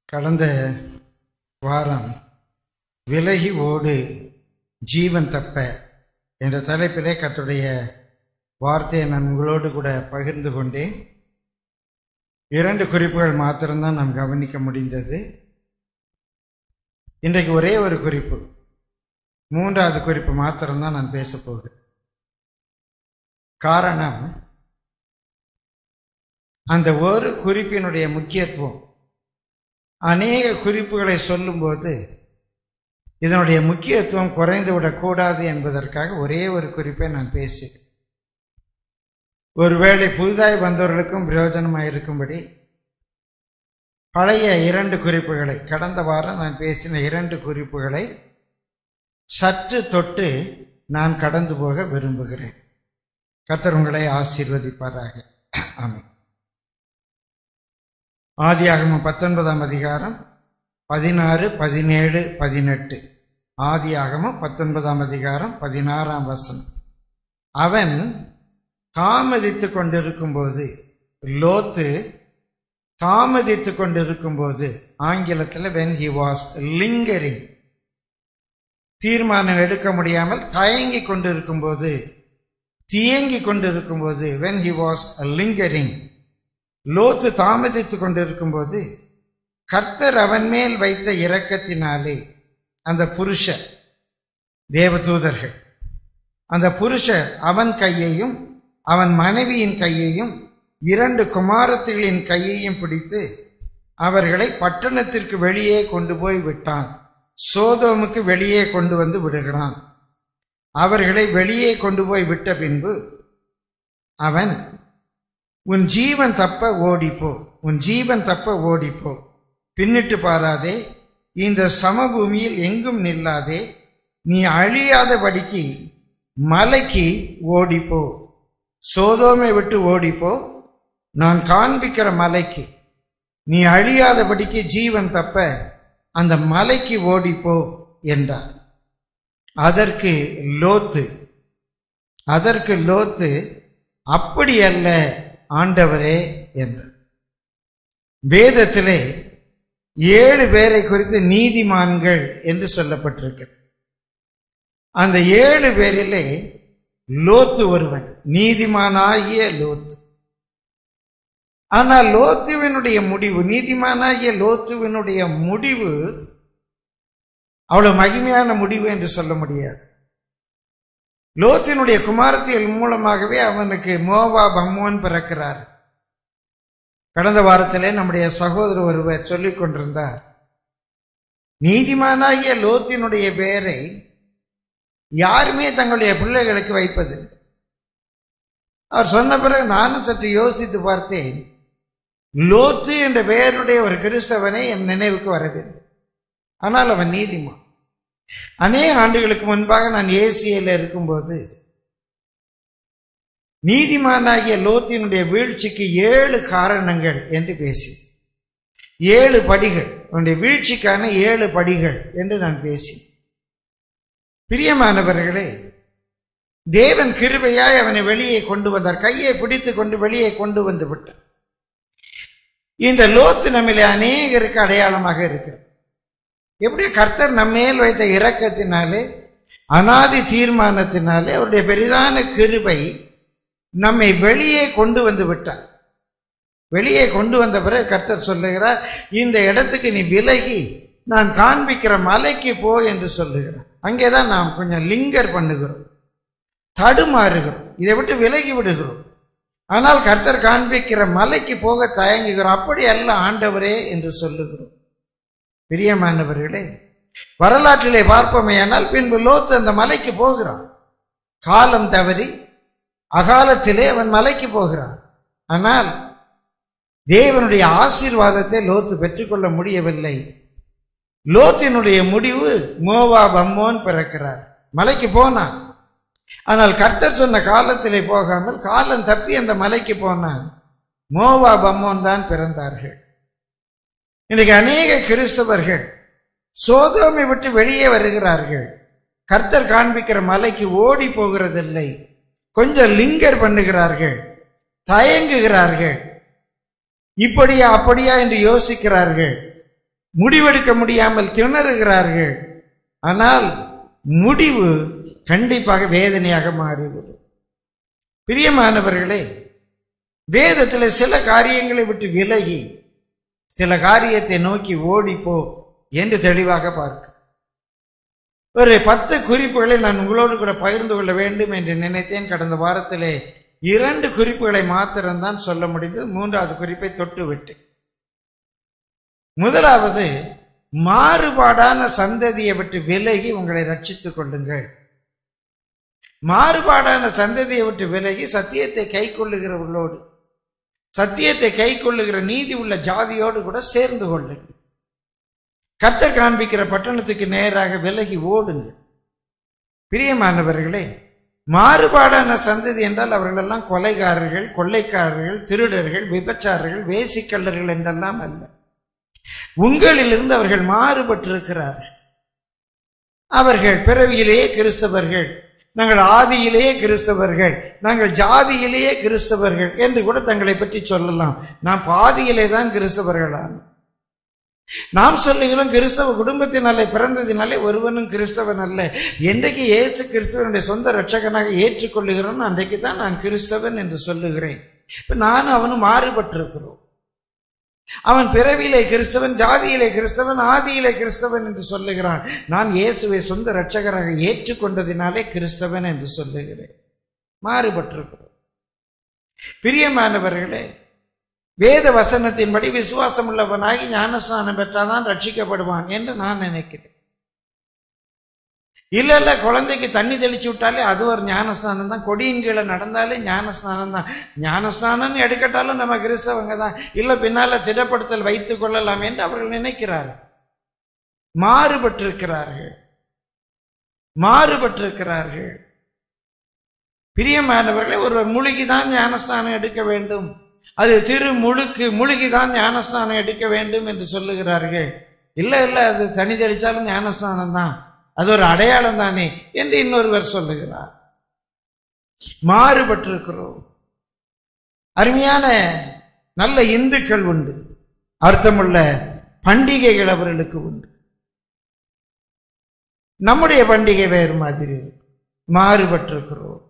கடந்த வாரம் விலகி ஓடு ஜீவன் தப்ப என்ற தலைப்பிலே கர்த்தருடைய வார்த்தையை நான் உங்களோடு கூட பகிர்ந்து கொண்டேன் இரண்டு குறிப்புகள் மாத்திரம்தான் நாம் கவனிக்க முடிந்தது இன்றைக்கு ஒரே ஒரு குறிப்பு மூன்றாவது குறிப்பு மாத்திரம்தான் நான் பேசப் போகிறேன் காரணம் அந்த ஒரு குறிப்பினுடைய முக்கியத்துவம் அநேக குறிப்புகளை சொல்லும்போது இதனுடைய முக்கியத்துவம் குறைந்து விடக்கூடாது என்பதற்காக ஒரே ஒரு குறிப்பை நான் பேசி ஒருவேளை புதிதாய் வந்தவர்களுக்கும் பிரயோஜனமாக இருக்கும்படி பழைய இரண்டு குறிப்புகளை கடந்த வாரம் நான் பேசின இரண்டு குறிப்புகளை சற்று தொட்டு நான் கடந்து போக விரும்புகிறேன் கர்த்தர் உங்களை ஆசீர்வதிப்பாராக ஆமென் ஆதியாகமம் பத்தொன்பதாம் அதிகாரம் பதினாறு பதினேழு பதினெட்டு ஆதியாகமம் பத்தொன்பதாம் அதிகாரம் பதினாறாம் வசனம் அவன் தாமதித்து கொண்டிருக்கும்போது லோத்து தாமதித்து கொண்டிருக்கும்போது ஆங்கிலத்தில் வென் ஹி வாஸ் லிங்கரிங் தீர்மானம் எடுக்க முடியாமல் தயங்கி கொண்டிருக்கும்போது தியங்கி கொண்டிருக்கும்போது when he was lingering loath தாமதித்து கொண்டிருக்கும்போது கர்த்தர் அவன் மேல் வைத்த இரக்கத்தினாலே அந்த புருஷர் தேவதூதர்கள் அந்த புருஷர் அவன் கையையும் அவன் மனைவியின் கையையும் இரண்டு குமாரத்திகளின் கையையும் பிடித்து அவர்களை பட்டணத்திற்கு வெளியே கொண்டு போய் விட்டான் சோதோமுக்கு வெளியே கொண்டு வந்து விடுகிறான் அவர்களை வெளியே கொண்டு போய் விட்ட பின்பு அவன் உன் ஜீவன் தப்ப ஓடிப்போ உன் ஜீவன் தப்ப ஓடிப்போ பின்னிட்டு பாராதே இந்த சமபூமியில் எங்கும் நில்லாதே நீ அழியாதபடிக்கு மலைக்கு ஓடிப்போ சோதோமை விட்டு ஓடிப்போ நான் காண்பிக்கிற மலைக்கு நீ அழியாதபடிக்கு ஜீவன் தப்ப அந்த மலைக்கு ஓடிப்போ என்றார் அதற்கு லோத்து அதற்கு லோத்து அப்படி அல்ல ஆண்டவரே என்றார் வேதத்திலே ஏழு பேரை குறித்து நீதிமான்கள் என்று சொல்லப்பட்டிருக்கிறது அந்த ஏழு பேரிலே லோத்து ஒருவன் நீதிமானாகிய லோத்து ஆனால் லோத்துவினுடைய முடிவு நீதிமானாகிய லோத்துவினுடைய முடிவு அவ்வளவு மகிமையான முடிவு என்று சொல்ல முடியாது லோத்தினுடைய குமாரத்தியல் மூலமாகவே அவனுக்கு மோவா பம்மோன் பிறக்கிறார் கடந்த வாரத்திலே நம்முடைய சகோதரர் ஒருவர் சொல்லிக் கொண்டிருந்தார் நீதிமானாகிய லோத்தினுடைய பெயரை யாருமே தங்களுடைய பிள்ளைகளுக்கு வைப்பது அவர் சொன்ன பிறகு நானும் சற்று யோசித்து பார்த்தேன் லோத்து என்ற பெயருடைய ஒரு கிறிஸ்தவனை என் நினைவுக்கு வரவில்லை ஆனால் அவன் நீதிமான் அநேக ஆண்டுகளுக்கு முன்பாக நான் ஏசியில் இருக்கும்போது நீதிமானாகிய லோத்தினுடைய வீழ்ச்சிக்கு ஏழு காரணங்கள் என்று பேசி ஏழு படிகள் அவனுடைய வீழ்ச்சிக்கான ஏழு படிகள் என்று நான் பேசி பிரியமானவர்களே தேவன் கிருபையாய் அவனை வெளியே கொண்டு வந்தார் கையை பிடித்து கொண்டு வெளியே கொண்டு வந்து விட்டார் இந்த லோத்து நம்மிலே அநேகருக்கு அடையாளமாக இருக்கிறது எப்படி கர்த்தர் நம்மேல் வைத்த இரக்கத்தினாலே அனாதி தீர்மானத்தினாலே அவருடைய பெரிதான கிருபை நம்மை வெளியே கொண்டு வந்து விட்டார் வெளியே கொண்டு வந்த பிறகு கர்த்தர் சொல்லுகிறார் இந்த இடத்துக்கு நீ விலகி நான் காண்பிக்கிற மலைக்கு போ என்று சொல்லுகிறார் அங்கேதான் நாம் கொஞ்சம் லிங்கர் பண்ணுகிறோம் தடுமாறுகிறோம் இதை விட்டு விலகி விடுகிறோம் ஆனால் கர்த்தர் காண்பிக்கிற மலைக்கு போக தயங்குகிறோம் அப்படி அல்ல ஆண்டவரே என்று சொல்லுகிறோம் பிரியமானவர்களே வரலாற்றிலே பார்ப்போமேயானால் பின்பு லோத்து அந்த மலைக்கு போகிறான் காலம் தவறி அகாலத்திலே அவன் மலைக்கு போகிறான் ஆனால் தேவனுடைய ஆசீர்வாதத்தை லோத்து பெற்றுக்கொள்ள முடியவில்லை லோத்தினுடைய முடிவு மோவா பம்மோன் பிறக்கிறார் மலைக்கு போனான் ஆனால் கர்த்தர் சொன்ன காலத்திலே போகாமல் காலம் தப்பி அந்த மலைக்கு போனான் மோவா பம்மோன் தான் பிறந்தார்கள் இன்னைக்கு அநேக கிறிஸ்தவர்கள் சோதோமை விட்டு வெளியே வருகிறார்கள் கர்த்தர் காண்பிக்கிற மலைக்கு ஓடி போகிறதில்லை கொஞ்சம் லிங்கர் பண்ணுகிறார்கள் தயங்குகிறார்கள் இப்படியா அப்படியா என்று யோசிக்கிறார்கள் முடிவெடுக்க முடியாமல் திணறுகிறார்கள் ஆனால் முடிவு கண்டிப்பாக வேதனையாக மாறிவிடும் பிரியமானவர்களே வேதத்தில் சில காரியங்களை விட்டு விலகி சில காரியத்தை நோக்கி ஓடிப்போ என்று தெளிவாக பார்க்க ஒரு பத்து குறிப்புகளை நான் உங்களோடு கூட பகிர்ந்து கொள்ள வேண்டும் என்று நினைத்தேன் கடந்த வாரத்திலே இரண்டு குறிப்புகளை மாத்திரம்தான் சொல்ல முடிந்தது மூன்றாவது குறிப்பை தொட்டு விட்டேன் முதலாவது மாறுபாடான சந்ததியை விட்டு விலகி உங்களை ரட்சித்துக் கொள்ளுங்கள் மாறுபாடான சந்ததியை விட்டு விலகி சத்தியத்தை கை கொள்ளுகிறவர்களோடு சத்தியத்தை கை கொள்ளுகிற நீதி உள்ள ஜாதியோடு கூட சேர்ந்து கொள்ளுங்கள் கர்த்தர் காண்பிக்கிற பட்டணத்துக்கு நேராக விலகி ஓடுங்கள் பிரியமானவர்களே மாறுபாடான சந்ததி என்றால் அவர்களெல்லாம் கொலைகாரர்கள் கொள்ளைக்காரர்கள் திருடர்கள் விபச்சாரர்கள் வேசிக்கல்லர்கள் என்றெல்லாம் அல்ல உங்களிலிருந்து அவர்கள் மாறுபட்டிருக்கிறார்கள் அவர்கள் பிறவியிலேயே கிறிஸ்தவர்கள் நாங்கள் ஆதியிலேயே கிறிஸ்தவர்கள் நாங்கள் ஜாதியிலேயே கிறிஸ்தவர்கள் என்று கூட தங்களை பற்றி சொல்லலாம் நாம் பாதியிலே தான் கிறிஸ்தவர்களான நாம் சொல்லுகிறோம் கிறிஸ்தவ குடும்பத்தினாலே பிறந்ததினாலே ஒருவனும் கிறிஸ்தவன் அல்ல என்றைக்கு இயேசு கிறிஸ்தவனுடைய சொந்த ரட்சகனாக ஏற்றுக்கொள்ளுகிறோம் அன்றைக்கு தான் நான் கிறிஸ்தவன் என்று சொல்லுகிறேன் இப்ப நானும் அவனும் மாறுபட்டிருக்கிறோம் அவன் பிறவியிலே கிறிஸ்தவன் ஜாதியிலே கிறிஸ்தவன் ஆதியிலே கிறிஸ்தவன் என்று சொல்லுகிறான் நான் இயேசுவை சொந்த ரட்சகராக ஏற்றுக்கொண்டதினாலே கிறிஸ்தவன் என்று சொல்லுகிறேன் மாறுபட்டிருக்கிறோம் பிரியமானவர்களே வேத வசனத்தின்படி விசுவாசம் உள்ளவனாகி ஞானஸ்நானம் பெற்றாதான் ரட்சிக்கப்படுவான் என்று நான் நினைக்கிறேன் இல்ல இல்ல குழந்தைக்கு தண்ணி தெளிச்சு விட்டாலே அது ஒரு ஞானஸ்நானம் தான் கொடியின் கீழே நடந்தாலே ஞானஸ்நானம் தான் ஞானஸ்நானம் எடுக்கட்டாலும் நம்ம கிறிஸ்தவங்க தான் இல்ல பின்னால திடப்படுத்தல் வைத்துக் கொள்ளலாம் என்று அவர்கள் நினைக்கிறார்கள் மாறுபட்டிருக்கிறார்கள் மாறுபட்டிருக்கிறார்கள் பிரியமானவர்களே ஒருவர் முழுகிதான் ஞானஸ்தானம் எடுக்க வேண்டும் அது திரு முழுக்கு முழுகிதான் ஞானஸ்தானம் எடுக்க வேண்டும் என்று சொல்லுகிறார்கள் இல்ல இல்ல அது தனி தெளிச்சாலும் ஞானஸ்தானம் தான் அது ஒரு அடையாளம் தானே என்று இன்னொருவர் சொல்லுகிறார் மாறுபட்டிருக்கிறோம் அருமையான நல்ல இந்துக்கள் உண்டு அர்த்தமுள்ள பண்டிகைகள் அவர்களுக்கு உண்டு நம்முடைய பண்டிகை வேறு மாதிரி இருக்கு மாறுபட்டிருக்கிறோம்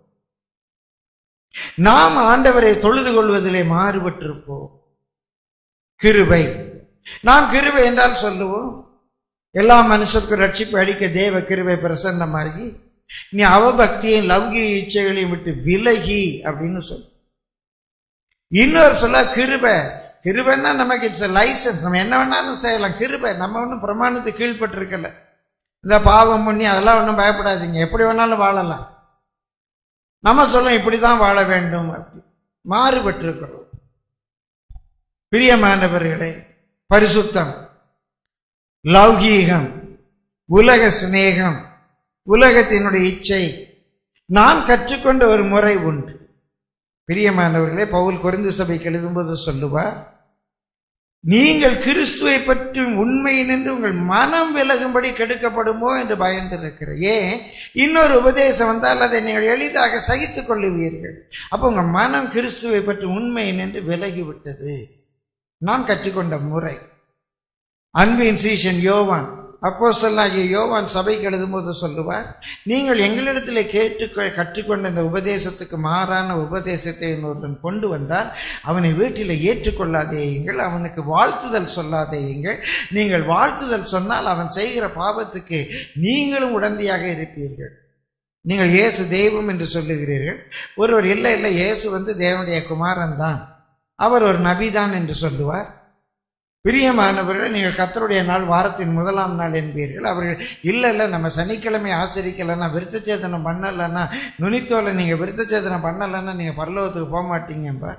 நாம் ஆண்டவரை தொழுது கொள்வதிலே மாறுபட்டிருப்போம் கிருபை நாம் கிருபை என்றால் சொல்லுவோம் எல்லா மனுஷருக்கும் ரட்சிப்பு அளிக்க தேவ கிருபை பிரசன்னமாகி நீ அவபக்தியும் லௌகிக இச்சைகளையும் விட்டு விலகி அப்படின்னு சொல்லு இன்னொரு சொல்ல கிருபை கிருபைன்னா நமக்கு இட்ஸ் லைசன்ஸ் நம்ம என்ன வேணாலும் செய்யலாம் கிருபை நம்ம ஒன்றும் பிரமாணத்துக்கு கீழ்பட்டிருக்கல இந்த பாவம் பண்ணி அதெல்லாம் ஒன்றும் பயப்படாதீங்க எப்படி வேணாலும் வாழலாம் நம்ம சொல்லும் இப்படிதான் வாழ வேண்டும் அப்படி மாறுபட்டிருக்கிறோம் பிரியமானவர்களே பரிசுத்தம் லௌகீகம் உலக சிநேகம் உலகத்தினுடைய இச்சை நாம் கற்றுக்கொண்ட ஒரு முறை உண்டு பிரியமானவர்களே பவுல் குறைந்த சபைக்கு எழுதும்போது சொல்லுவார் நீங்கள் கிறிஸ்துவை பற்றி உண்மையினின்று உங்கள் மனம் விலகும்படி கெடுக்கப்படுமோ என்று பயந்திருக்கிற ஏன் இன்னொரு உபதேசம் வந்தால் அதை நீங்கள் எளிதாக சகித்துக் கொள்ளுவீர்கள் அப்போ உங்க மனம் கிறிஸ்துவை பற்றி உண்மையினின்று விலகிவிட்டது நாம் கற்றுக்கொண்ட முறை அன்பின் சீஷன் யோவான் அப்போ சொல்லாகிய யோவான் சபைக்கு எழுதும்போது சொல்லுவார் நீங்கள் எங்களிடத்தில் கேட்டு கற்றுக்கொண்ட இந்த உபதேசத்துக்கு மாறான உபதேசத்தை ஒருவன் கொண்டு வந்தால் அவனை வீட்டில் ஏற்றுக்கொள்ளாதேயுங்கள் அவனுக்கு வாழ்த்துதல் சொல்லாதேயுங்கள் நீங்கள் வாழ்த்துதல் சொன்னால் அவன் செய்கிற பாவத்துக்கு நீங்களும் உடந்தையாக இருப்பீர்கள் நீங்கள் இயேசு தெய்வம் என்று சொல்லுகிறீர்கள் ஒருவர் இல்லை இல்லை இயேசு வந்து தேவனுடைய குமாரன் தான் அவர் ஒரு நபிதான் என்று சொல்லுவார் பிரியமானவர்கள் நீங்கள் கத்தருடைய நாள் வாரத்தின் முதலாம் நாள் என்பீர்கள் அவர்கள் இல்லை இல்லை நம்ம சனிக்கிழமை ஆச்சரிக்கலைன்னா விருத்தச்சேதனம் பண்ணலைன்னா நுனித்தோலை நீங்கள் விருத்தச்சேதனம் பண்ணலைன்னா நீங்கள் பரலோகத்துக்கு போக மாட்டீங்கப்பா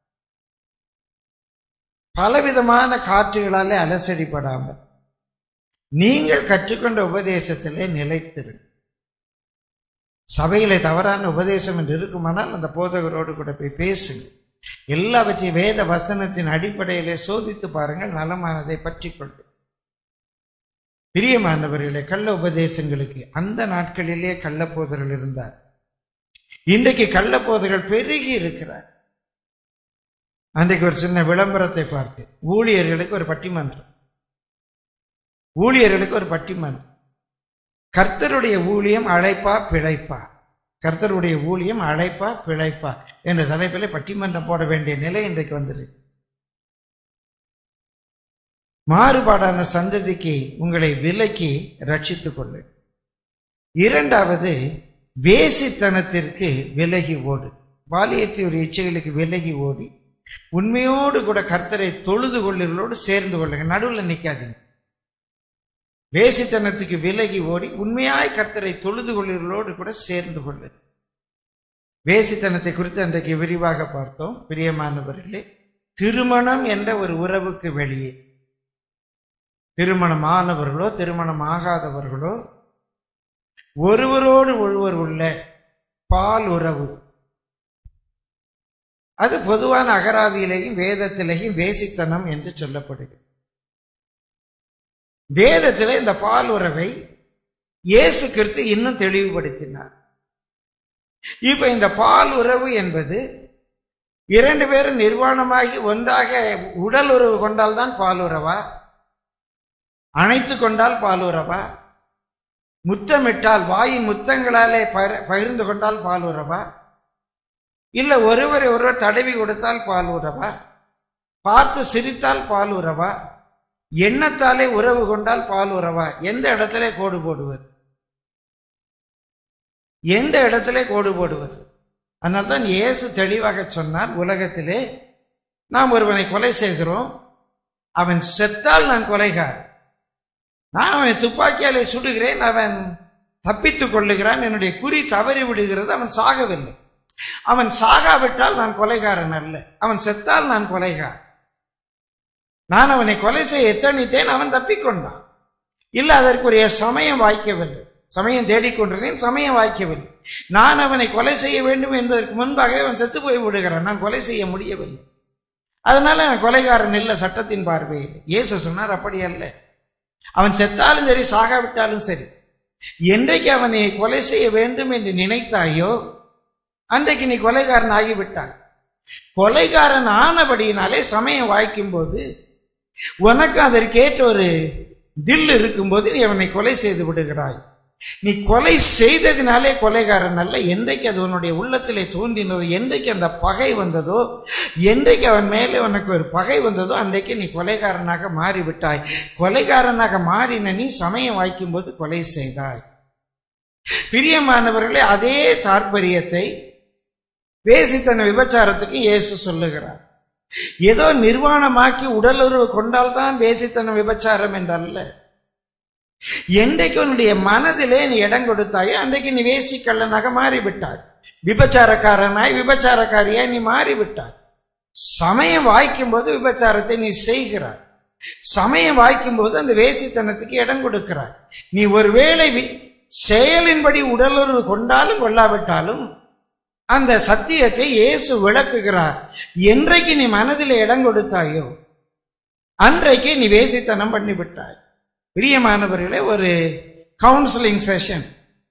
பலவிதமான காற்றுகளாலே அலசடிப்படாமல் நீங்கள் கற்றுக்கொண்ட உபதேசத்திலே நிலைத்திரு சபையிலே தவறான உபதேசம் என்று இருக்குமானால் அந்த போதகரோடு கூட போய் பேசுங்க எல்லாவற்றையும் வேத வசனத்தின் அடிப்படையிலே சோதித்து பாருங்கள் நலமானதை பற்றி கொண்டு பிரியமானவர்களே கள்ள உபதேசங்களுக்கு அந்த நாட்களிலே கள்ளப்போதர்கள் இருந்தார் இன்றைக்கு கள்ளப்போதர்கள் பெருகி இருக்கிறார் அன்றைக்கு ஒரு சின்ன விளம்பரத்தை பார்த்து ஊழியர்களுக்கு ஒரு பட்டிமன்றம் ஊழியர்களுக்கு ஒரு பட்டிமன்றம் கர்த்தருடைய ஊழியம் அழைப்பா பிழைப்பா கர்த்தருடைய ஊழியம் அழைப்பா பிழைப்பா என்ற தலைப்பில் பட்டிமன்றம் போட வேண்டிய நிலை இன்றைக்கு வந்திருக்கு மாறுபாடான சந்ததிக்கு உங்களை விலக்கி ரட்சித்துக் கொள்ளு இரண்டாவது வேசித்தனத்திற்கு விலகி ஓடு பாலியத்தை ஒரு இச்சைகளுக்கு விலகி ஓடி உண்மையோடு கூட கர்த்தரை தொழுது கொள்ளுகளோடு சேர்ந்து கொள்ளுங்க நடுவில் நிற்காதீங்க வேசித்தனத்துக்கு விலகி ஓடி உண்மையாய் கர்த்தரை தொழுது கொள்ளுகளோடு கூட சேர்ந்து கொள்ளு வேசித்தனத்தை குறித்து அன்றைக்கு விரிவாக பார்த்தோம் பிரியமானவர்களே திருமணம் என்ற ஒரு உறவுக்கு வெளியே திருமணமானவர்களோ திருமணம் ஆகாதவர்களோ ஒருவரோடு ஒருவர் உள்ள பால் உறவு அது பொதுவான அகராதியிலேயும் வேதத்திலேயும் வேசித்தனம் என்று சொல்லப்படுகிறது வேதத்திலே இந்த பால் உறவை இயேசு கிறிஸ்து இன்னும் தெளிவுபடுத்தினார் இப்ப இந்த பால் உறவு என்பது இரண்டு பேரும் நிர்வாணமாகி ஒன்றாக உடல் உறவு கொண்டால்தான் பால் உறவா அணைத்து கொண்டால் பால் உறவா முத்தமிட்டால் வாயின் முத்தங்களாலே பகிர்- பகிர்ந்து கொண்டால் பால் உறவா இல்ல ஒருவரை ஒருவர் தடவி கொடுத்தால் பால் உறவா பார்த்து சிரித்தால் பால் உறவா எண்ணத்தாலே உறவு கொண்டால் பால் உறவா எந்த இடத்துல கோடு போடுவது எந்த இடத்துல கோடு போடுவது அதனால்தான் இயேசு தெளிவாக சொன்னார் உலகத்திலே நாம் ஒருவனை கொலை செய்கிறோம் அவன் செத்தால் நான் கொலைகார் நான் அவனை துப்பாக்கியாலே சுடுகிறேன் அவன் தப்பித்துக் கொள்ளுகிறான் என்னுடைய குறி தவறி விடுகிறது அவன் சாகவில்லை அவன் சாகாவிட்டால் நான் கொலைகாரன் அல்ல அவன் செத்தால் நான் கொலைகார் நான் அவனை கொலை செய்ய எத்தனித்தேன் அவன் தப்பிக்கொண்டான் இல்ல அதற்குரிய சமயம் வாய்க்கவில்லை சமயம் தேடிக்கொண்டிருந்தேன் சமயம் வாய்க்கவில்லை நான் அவனை கொலை செய்ய வேண்டும் என்பதற்கு முன்பாக அவன் செத்து போய் விடுகிறான் நான் கொலை செய்ய முடியவில்லை அதனால நான் கொலைகாரன் இல்லை சட்டத்தின் பார்வையில் இயேசு சொன்னார் அப்படி அல்ல அவன் செத்தாலும் சரி சாகாவிட்டாலும் சரி என்றைக்கு அவனை கொலை செய்ய வேண்டும் என்று நினைத்தாயோ அன்றைக்கு நீ கொலைகாரன் ஆகிவிட்டாய் கொலைகாரன் ஆனபடியினாலே சமயம் வாய்க்கும் போது உனக்கு அதற்கேற்ற ஒரு தில் இருக்கும்போது நீ அவனை கொலை செய்து விடுகிறாய் நீ கொலை செய்ததினாலே கொலைகாரன் அல்ல என்றைக்கு அது உன்னுடைய உள்ளத்திலே தோன்றினதோ என்றைக்கு அந்த பகை வந்ததோ என்றைக்கு அவன் மேலே உனக்கு ஒரு பகை வந்ததோ அன்றைக்கு நீ கொலைகாரனாக மாறிவிட்டாய் கொலைகாரனாக மாறின நீ சமயம் வாய்க்கும் போது கொலை செய்தாய் பிரியமானவர்களே அதே தாற்பயத்தை வேசித்தன விபச்சாரத்துக்கு இயேசு சொல்லுகிறார் ஏதோ நிர்வாணமாக்கி உடலுறவு கொண்டால்தான் வேசித்தன விபச்சாரம் என்றல்ல என்றைக்கு உன்னுடைய மனதிலே நீ இடம் கொடுத்தாயோ அன்றைக்கு நீ வேசிக்கல்லனாக மாறிவிட்டாய் விபச்சாரக்காரனாய் விபச்சாரக்காரியாய் நீ மாறிவிட்டாய் சமயம் வாய்க்கும் போது விபச்சாரத்தை நீ செய்கிறாய் சமயம் வாய்க்கும் போது அந்த வேசித்தனத்துக்கு இடம் கொடுக்கிறாய் நீ ஒருவேளை வி- செயலின்படி உடலுறவு கொண்டாலும் கொள்ளாவிட்டாலும் அந்த சத்தியத்தை இயேசு விளக்குகிறார் என்றைக்கு நீ மனதில் இடம் கொடுத்தாயோ அன்றைக்கு நீ வேசித்தனம் பண்ணிவிட்டாய் பிரியமானவர்களே ஒரு கவுன்சிலிங் செஷன்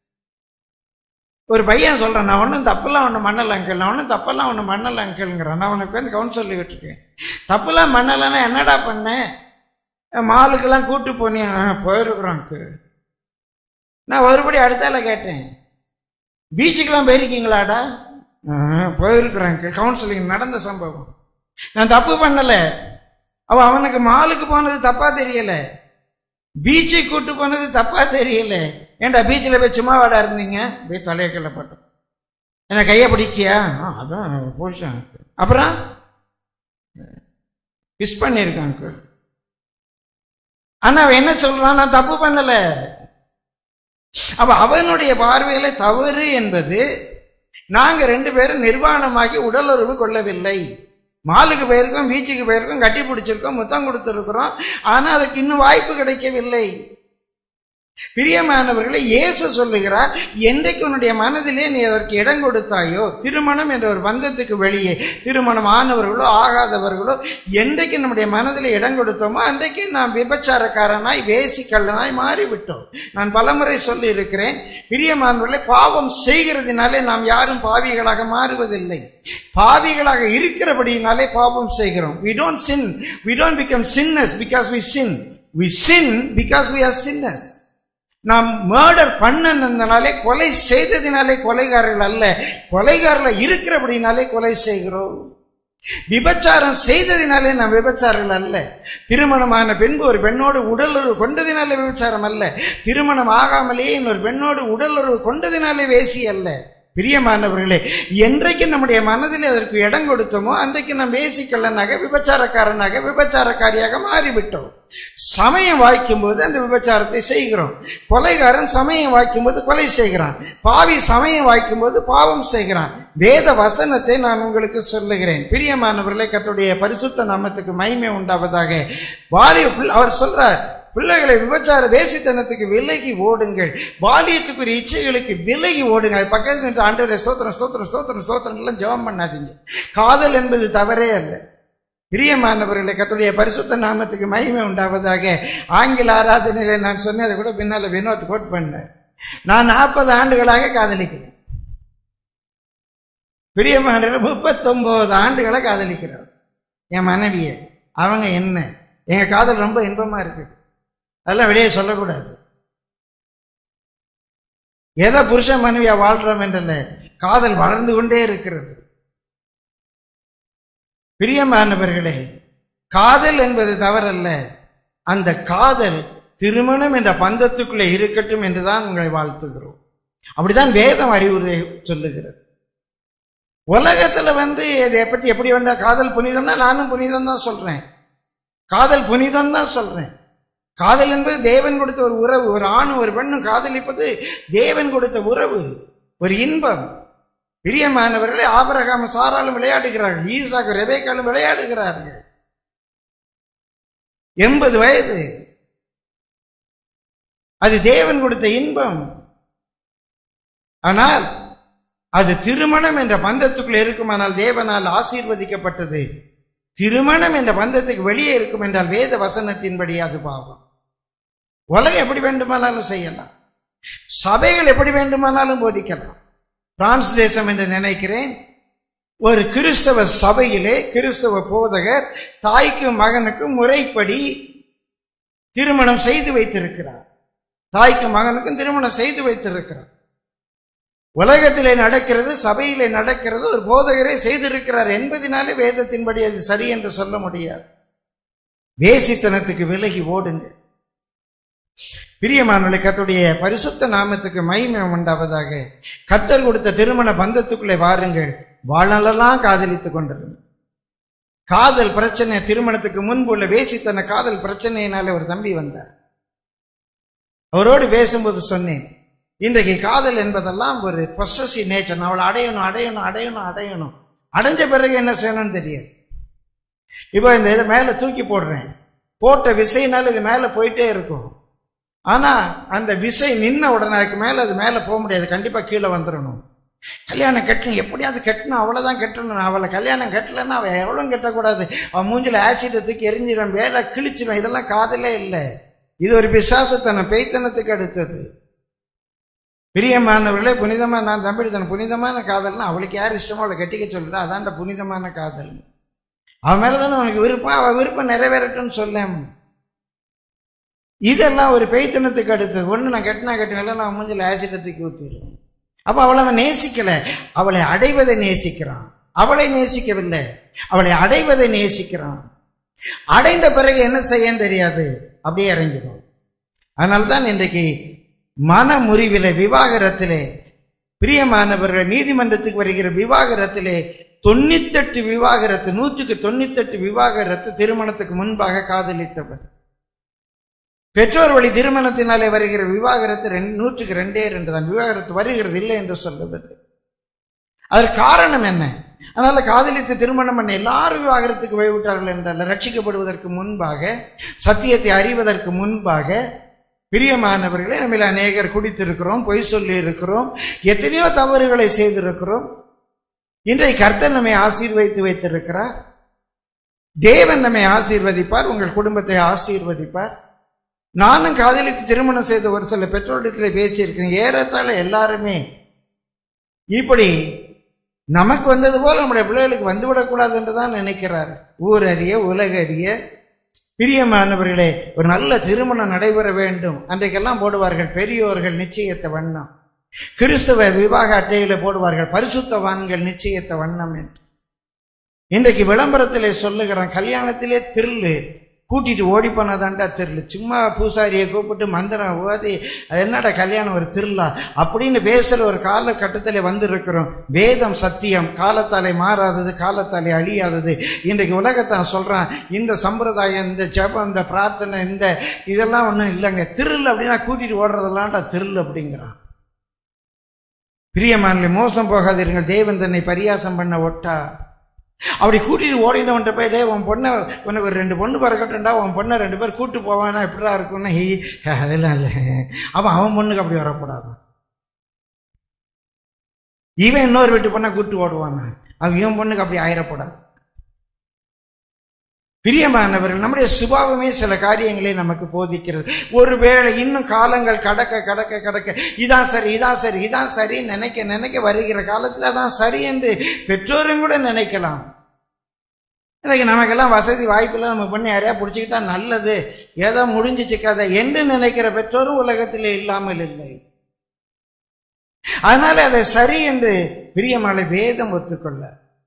ஒரு பையன் சொல்றான் நான் ஒன்றும் தப்பெல்லாம் ஒன்றும் மண்ணல அங்கிள் நான் ஒன்றும் தப்பெல்லாம் ஒன்றும் மண்ணல அங்கிள்ங்கிறான் நான் அவனுக்கு வந்து கவுன்சில் சொல்லி விட்டுருக்கேன் தப்பெல்லாம் மண்ணலன்னா என்னடா பண்ணேன் மாலுக்கெல்லாம் கூட்டு போனியா "ஆ, போயிருக்கிறோம் அங்கிள் நான் ஒருபடி அடுத்தால கேட்டேன் பீச்சுக்கெல்லாம் போயிருக்கீங்களாடா "ஆ, போயிருக்கிறேன் அங்கிள் கவுன்சிலிங் நடந்த சம்பவம் நான் தப்பு பண்ணல அவ அவனுக்கு மாலுக்கு போனது தப்பா தெரியல பீச்சுக்கு கூட்டு போனது தப்பா தெரியல ஏன்டா பீச்சில் போய் சும்மா வாடா இருந்தீங்க போய் தலையை கிளப்பட்டோம் என்ன கையை பிடிச்சியா ஆ, அதான் போஷன் அப்புறம் மிஸ் பண்ணியிருக்காங்க ஆனா அவன் என்ன சொல்றான் நான் தப்பு பண்ணல அப்ப அவனுடைய பார்வையில தவறு என்பது நாங்க ரெண்டு பேரும் நிர்வாணமாகி உடலுறவு கொள்ளவில்லை மாலுக்கு போயிருக்கோம் பீச்சுக்கு போயிருக்கோம் கட்டி பிடிச்சிருக்கோம் முத்தம் கொடுத்திருக்கிறோம் ஆனா அதுக்கு இன்னும் வாய்ப்பு கிடைக்கவில்லை பிரியமானவர்களை இயேசு சொல்லுகிறார் என்றைக்கு உன்னுடைய மனதிலே நீ அதற்கு இடம் கொடுத்தாயோ திருமணம் என்ற ஒரு பந்தத்துக்கு வெளியே திருமணம் ஆனவர்களோ ஆகாதவர்களோ என்றைக்கு நம்முடைய மனதில் இடம் கொடுத்தோமோ அன்றைக்கு நாம் விபச்சாரக்காரனாய் வேசிக்கல்லனாய் மாறிவிட்டோம் நான் பலமுறை சொல்லி இருக்கிறேன் பிரியமானவர்களை பாவம் செய்கிறதுனாலே நாம் யாரும் பாவிகளாக மாறுவதில்லை பாவிகளாக இருக்கிறபடியினாலே பாவம் செய்கிறோம் we don't sin we don't become sinners because we sin we sin because we are sinners நாம் மர்டர் பண்ணனாலே கொலை செய்ததினாலே கொலைகாரர்கள் அல்ல கொலைகாரர்கள் இருக்கிறபடினாலே கொலை செய்கிறோம் விபச்சாரம் செய்ததினாலே நாம் விபச்சாரர்கள் அல்ல திருமணமான பின்பு ஒரு பெண்ணோடு உடலுறவு கொண்டதினாலே விபச்சாரம் அல்ல திருமணம் ஆகாமலேயே இன்னொரு பெண்ணோடு உடலுறவு கொண்டதினாலே வேசி அல்ல பிரியமானவர்களே என்றைக்கு நம்முடைய மனதில் அதற்கு இடம் கொடுத்தோமோ அன்றைக்கு நாம் வேசிக்கல்லனாக விபச்சாரக்காரனாக விபச்சாரக்காரியாக மாறிவிட்டோம் சமயம் வாய்க்கும் போது அந்த விபச்சாரத்தை செய்கிறோம் கொலைகாரன் சமயம் வாய்க்கும் போது கொலை செய்கிறான் பாவி சமயம் வாய்க்கும் போது பாவம் செய்கிறான் வேத வசனத்தை நான் உங்களுக்கு சொல்லுகிறேன் பிரியமானவர்களே கத்துடைய பரிசுத்த நாமத்துக்கு மகிமை உண்டாவதாக வாலிய பிள்ளை- அவர் சொல்றார் பிள்ளைகளை விபச்சார தேசித்தனத்துக்கு விலகி ஓடுங்கள் பாலியத்துக்குரிய இச்சைகளுக்கு விலகி ஓடுங்க அது பக்கத்தில் நின்று ஆண்டவரே ஸ்தோத்திரம் ஸ்தோத்திரம் ஸ்தோத்திரம் ஸ்தோத்திரம் எல்லாம் ஜெபம் பண்ணாதீங்க காதல் என்பது தவறே அல்ல பிரியமானவர்களே கத்துடைய பரிசுத்த நாமத்துக்கு மகிமை உண்டாவதாக ஆங்கில ஆராதனையில நான் சொன்னதை கூட பின்னால வினோத் கோட் பண்ணேன் நான் நாற்பது ஆண்டுகளாக காதலிக்கிறேன் பிரியமானவர்கள் முப்பத்தொன்பது ஆண்டுகளை காதலிக்கிறேன் என் மனைவியை அவங்க என்ன எங்க காதல் ரொம்ப இன்பமா இருக்கு அதெல்லாம் வெளியே சொல்லக்கூடாது எதை புருஷன் மனைவியா வாழ்றோம் என்றல்ல காதல் வளர்ந்து கொண்டே இருக்கிறது பிரியமானவர்களே காதல் என்பது தவறல்ல அந்த காதல் திருமணம் என்ற பந்தத்துக்குள்ளே இருக்கட்டும் என்றுதான் உங்களை வாழ்த்துகிறோம் அப்படிதான் வேதம் அறிவுரை சொல்லுகிறது உலகத்துல வந்து இதை பற்றி எப்படி வேண்டா காதல் புனிதம்னா நானும் புனிதம் தான் சொல்றேன் காதல் புனிதம் தான் சொல்றேன் காதல் என்பது தேவன் கொடுத்த ஒரு உறவு ஒரு ஆணும் ஒரு பெண்ணும் காதலிப்பது தேவன் கொடுத்த உறவு ஒரு இன்பம் பிரியமானவர்களே ஆபரகாம சாராலும் விளையாடுகிறார்கள் ஈசாக்கு ரெபேக்காலும் விளையாடுகிறார்கள் எண்பது வயது அது தேவன் கொடுத்த இன்பம் ஆனால் அது திருமணம் என்ற பந்தத்துக்குள் இருக்குமானால் தேவனால் ஆசீர்வதிக்கப்பட்டது திருமணம் என்ற பந்தத்துக்கு வெளியே இருக்கும் என்றால் வேத வசனத்தின்படி அது பாவம் உலகம் எப்படி வேண்டுமானாலும் செய்யலாம் சபைகள் எப்படி வேண்டுமானாலும் போதிக்கலாம் பிரான்ஸ் தேசம் என்று நினைக்கிறேன் ஒரு கிறிஸ்தவ சபையிலே கிறிஸ்தவ போதகர் தாய்க்கும் மகனுக்கும் முறைப்படி திருமணம் செய்து வைத்திருக்கிறார் தாய்க்கும் மகனுக்கும் திருமணம் செய்து வைத்திருக்கிறார் உலகத்திலே நடக்கிறது சபையிலே நடக்கிறது ஒரு போதகரே செய்திருக்கிறார் என்பதினாலே வேதத்தின்படி அது சரி என்று சொல்ல முடியாது வேசித்தனத்துக்கு விலகி ஓடுங்கள் பிரியமானவர்களே கர்த்தருடைய பரிசுத்த நாமத்துக்கு மகிமை உண்டாவதாக கத்தர் கொடுத்த திருமண பந்தத்துக்குள்ளே வாருங்கள் வாழ்நாளெல்லாம் காதலித்துக் கொண்டிருங்க காதல் பிரச்சனை திருமணத்துக்கு முன்பு உள்ள வேசித்தன காதல் பிரச்சனையினாலே ஒரு தம்பி வந்தார் அவரோடு பேசும்போது சொன்னேன் இன்றைக்கு காதல் என்பதெல்லாம் ஒரு பொசசி நேச்சர் அவளை அடையணும் அடையணும் அடையணும் அடையணும் அடைஞ்ச பிறகு என்ன செய்யணும்னு தெரியாது இப்போ இந்த இதை மேலே தூக்கி போடுறேன் போட்ட விசைனால இது மேலே போயிட்டே இருக்கும் ஆனா அந்த விசை நின்ன உடனே அதுக்கு மேல அது மேல போக முடியாது கண்டிப்பா கீழே வந்துடணும் கல்யாணம் கட்டணும் எப்படியாவது கட்டணும் அவ்வளவுதான் கட்டணும் அவளை கல்யாணம் கட்டலைன்னா அவள் எவ்வளவு கட்டக்கூடாது அவன் மூஞ்சில ஆசிட்டை தூக்கி எரிஞ்சிடும் வேலை கிழிச்சிடும் இதெல்லாம் காதலே இல்லை இது ஒரு பிசாசத்தனம் பேய்த்தனத்துக்கு அடுத்தது பிரியமானவர்களே புனிதமா நான் தம்பிடுத்தன புனிதமான காதல்னா அவளுக்கு யார் இஷ்டமோ அவளை கட்டிக்க சொல்லுறா அதான்டா புனிதமான காதல் அவன் மேலதானே உனக்கு விருப்பம் அவ விருப்பம் நிறைவேறட்டும்னு சொல்லேன் இதெல்லாம் ஒரு பெய்த்தனத்துக்கு அடுத்தது ஒன்று நான் கட்டினா கட்டினா நான் மூஞ்சில் ஆசிட்டை தூக்கி ஊற்றிடுவேன் அப்போ அவளை அவன் நேசிக்கல அவளை அடைவதை நேசிக்கிறான் அவளை நேசிக்கவில்லை அவளை அடைவதை நேசிக்கிறான் அடைந்த பிறகு என்ன செய்யன்னு தெரியாது அப்படியே இறங்கிடும் அதனால தான் இன்றைக்கு மன முறிவிலே விவாகரத்திலே பிரியமானவர்கள் நீதிமன்றத்துக்கு வருகிற விவாகரத்திலே தொண்ணூத்தெட்டு விவாகரத்து நூற்றுக்கு தொண்ணூத்தெட்டு விவாகரத்து திருமணத்துக்கு முன்பாக காதலித்தவர் பெற்றோர் வழி திருமணத்தினாலே வருகிற விவாகரத்து ரெண்டு நூற்றுக்கு ரெண்டே ரெண்டு தான் விவாகரத்து வருகிறது இல்லை என்று சொல்லவில்லை அதற்கு காரணம் என்ன அதனால காதலித்து திருமணம் பண்ண எல்லாரும் விவாகரத்துக்கு போய்விட்டார்கள் என்றால் ரட்சிக்கப்படுவதற்கு முன்பாக சத்தியத்தை அறிவதற்கு முன்பாக பிரியமானவர்களே நம்ம அநேகர் குடித்திருக்கிறோம் பொய் சொல்லி இருக்கிறோம் எத்தனையோ தவறுகளை செய்திருக்கிறோம் இன்றைய கர்த்தர் நம்மை ஆசீர்வதித்து வைத்திருக்கிறார் தேவன் நம்மை ஆசீர்வதிப்பார் உங்கள் குடும்பத்தை ஆசீர்வதிப்பார் நானும் காதலித்து திருமணம் செய்த ஒரு சில பெற்றோரிடத்தில் பேசியிருக்கேன் ஏறத்தாழ எல்லாருமே இப்படி நமக்கு வந்தது போல நம்முடைய பிள்ளைகளுக்கு வந்துவிடக்கூடாது என்று தான் நினைக்கிறார் ஊர் அறிய உலக அறிய பிரியமானவர்களே ஒரு நல்ல திருமணம் நடைபெற வேண்டும் அன்றைக்கெல்லாம் போடுவார்கள் பெரியோர்கள் நிச்சயத்த வண்ணம் கிறிஸ்தவ விவாக அட்டையில போடுவார்கள் பரிசுத்தவான்கள் நிச்சயத்த வண்ணம் என்று இன்றைக்கு விளம்பரத்திலே சொல்லுகிறேன் கல்யாணத்திலே திருளு கூட்டிட்டு ஓடி போனதாண்டா திருளு சும்மா பூசாரியை கூப்பிட்டு மந்திரம் ஓதி அது என்னடா கல்யாணம் ஒரு திருளா அப்படின்னு பேசுற ஒரு காலகட்டத்தில் வந்திருக்கிறோம் வேதம் சத்தியம் காலத்தாலே மாறாதது காலத்தாலே அழியாதது இன்றைக்கு உலகத்தான் சொல்றான் இந்த சம்பிரதாயம் இந்த ஜெபம் இந்த பிரார்த்தனை இந்த இதெல்லாம் ஒன்றும் இல்லைங்க திருள் அப்படின்னா கூட்டிட்டு ஓடுறதெல்லாம்டா திருள் அப்படிங்கிறான் பிரியமானே மோசம் போகாதீர்கள் தேவன் தன்னை பரியாசம் பண்ண ஒட்டா அப்படி கூட்டிட்டு ஓடினவன்ட்ட போயிட்டே உன் பொண்ணை உனக்கு ஒரு ரெண்டு பொண்ணு பிறக்கட்டும்டா உன் பொண்ணை ரெண்டு பேர் கூட்டு போவானா எப்படிடா இருக்கும்னா ஹீ அதெல்லாம் இல்லை அவன் அவன் பொண்ணுக்கு அப்படி வரக்கூடாது இவன் இன்னொரு வீட்டு பொண்ணை கூட்டு ஓடுவானா அவன் இவன் பொண்ணுக்கு அப்படி ஆயிடக்கூடாது பிரியமானவர்கள் நம்முடைய சுபாவமே சில காரியங்களை நமக்கு போதிக்கிறது ஒருவேளை இன்னும் காலங்கள் கடக்க கடக்க கடக்க இதான் சரி இதான் சரி இதான் சரி நினைக்க நினைக்க வருகிற காலத்தில் தான் சரி என்று பெற்றோரும் கூட நினைக்கலாம் இன்னைக்கு நமக்கெல்லாம் வசதி வாய்ப்பில் நம்ம பண்ணி யாரையா பிடிச்சிக்கிட்டா நல்லது ஏதோ முடிஞ்சிச்சு கதை என்று நினைக்கிற பெற்றோரும் உலகத்தில் இல்லாமல் இல்லை அதனால அதை சரி என்று பிரியமாலை வேதம் ஒத்துக்கொள்ள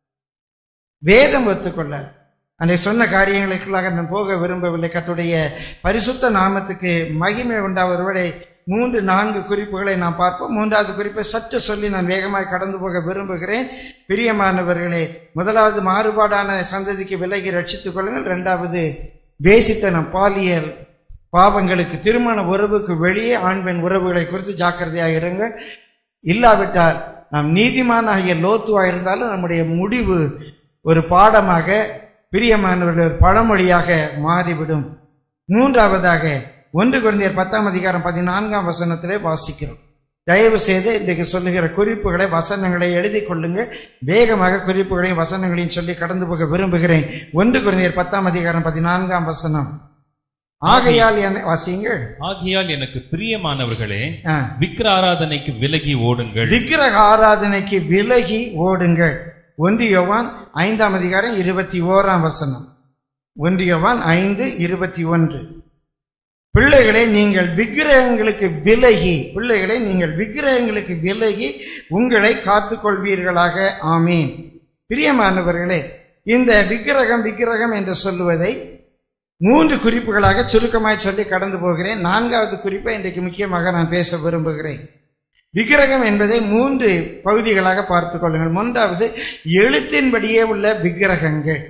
வேதம் ஒத்துக்கொள்ள அன்றை சொன்ன காரியங்களுக்குள்ளாக நான் போக விரும்பவில்லை கத்துடைய பரிசுத்த நாமத்துக்கு மகிமை உண்டா ஒருவேளை மூன்று நான்கு குறிப்புகளை நாம் பார்ப்போம் மூன்றாவது குறிப்பை சற்று சொல்லி நான் வேகமாய் கடந்து போக விரும்புகிறேன் பிரியமானவர்களே முதலாவது மாறுபாடான சந்ததிக்கு விலகி ரட்சித்துக் கொள்ளுங்கள் இரண்டாவது வேசித்தனம் பாலியல் பாவங்களுக்கு திருமண உறவுக்கு வெளியே ஆண் பெண் உறவுகளை குறித்து ஜாக்கிரதையாக இருங்கள் இல்லாவிட்டால் நாம் நீதிமானாகிய லோத்துவா இருந்தாலும் நம்முடைய முடிவு ஒரு பாடமாக பிரியமானவர்கள் ஒரு பழமொழியாக மாறிவிடும் மூன்றாவதாக ஒன்று குழந்தையர் பத்தாம் அதிகாரம் பதினான்காம் வசனத்திலே வாசிக்கிறோம் தயவு செய்து இன்றைக்கு சொல்லுகிற குறிப்புகளை வசனங்களை எழுதி கொள்ளுங்கள் வேகமாக குறிப்புகளையும் வசனங்களையும் சொல்லி கடந்து போக விரும்புகிறேன் ஒன்று குழந்தையர் பத்தாம் அதிகாரம் பதினான்காம் வசனம் ஆகையால் என வாசியுங்கள் ஆகையால் எனக்கு பிரியமானவர்களே ஆ. விக்கிர ஆராதனைக்கு விலகி ஓடுங்கள் விக்கிரக ஆராதனைக்கு விலகி ஓடுங்கள் ஒன்று யோவான் ஐந்தாம் அதிகாரம் இருபத்தி ஓராம் வசனம் ஒன்று யோவான் ஐந்து இருபத்தி ஒன்று பிள்ளைகளை நீங்கள் விக்கிரகங்களுக்கு விலகி பிள்ளைகளை நீங்கள் விக்கிரகங்களுக்கு விலகி உங்களை காத்துக்கொள்வீர்களாக ஆமீன் பிரியமானவர்களே இந்த விக்கிரகம் விக்கிரகம் என்று சொல்லுவதை மூன்று குறிப்புகளாக சுருக்கமாய் சொல்லி கடந்து போகிறேன் நான்காவது குறிப்பை இன்றைக்கு முக்கியமாக நான் பேச விரும்புகிறேன் விக்கிரகம் என்பதை மூன்று பகுதிகளாக பார்த்துக் கொள்ளுங்கள் மூன்றாவது எழுத்தின்படியே உள்ள விக்கிரகங்கள்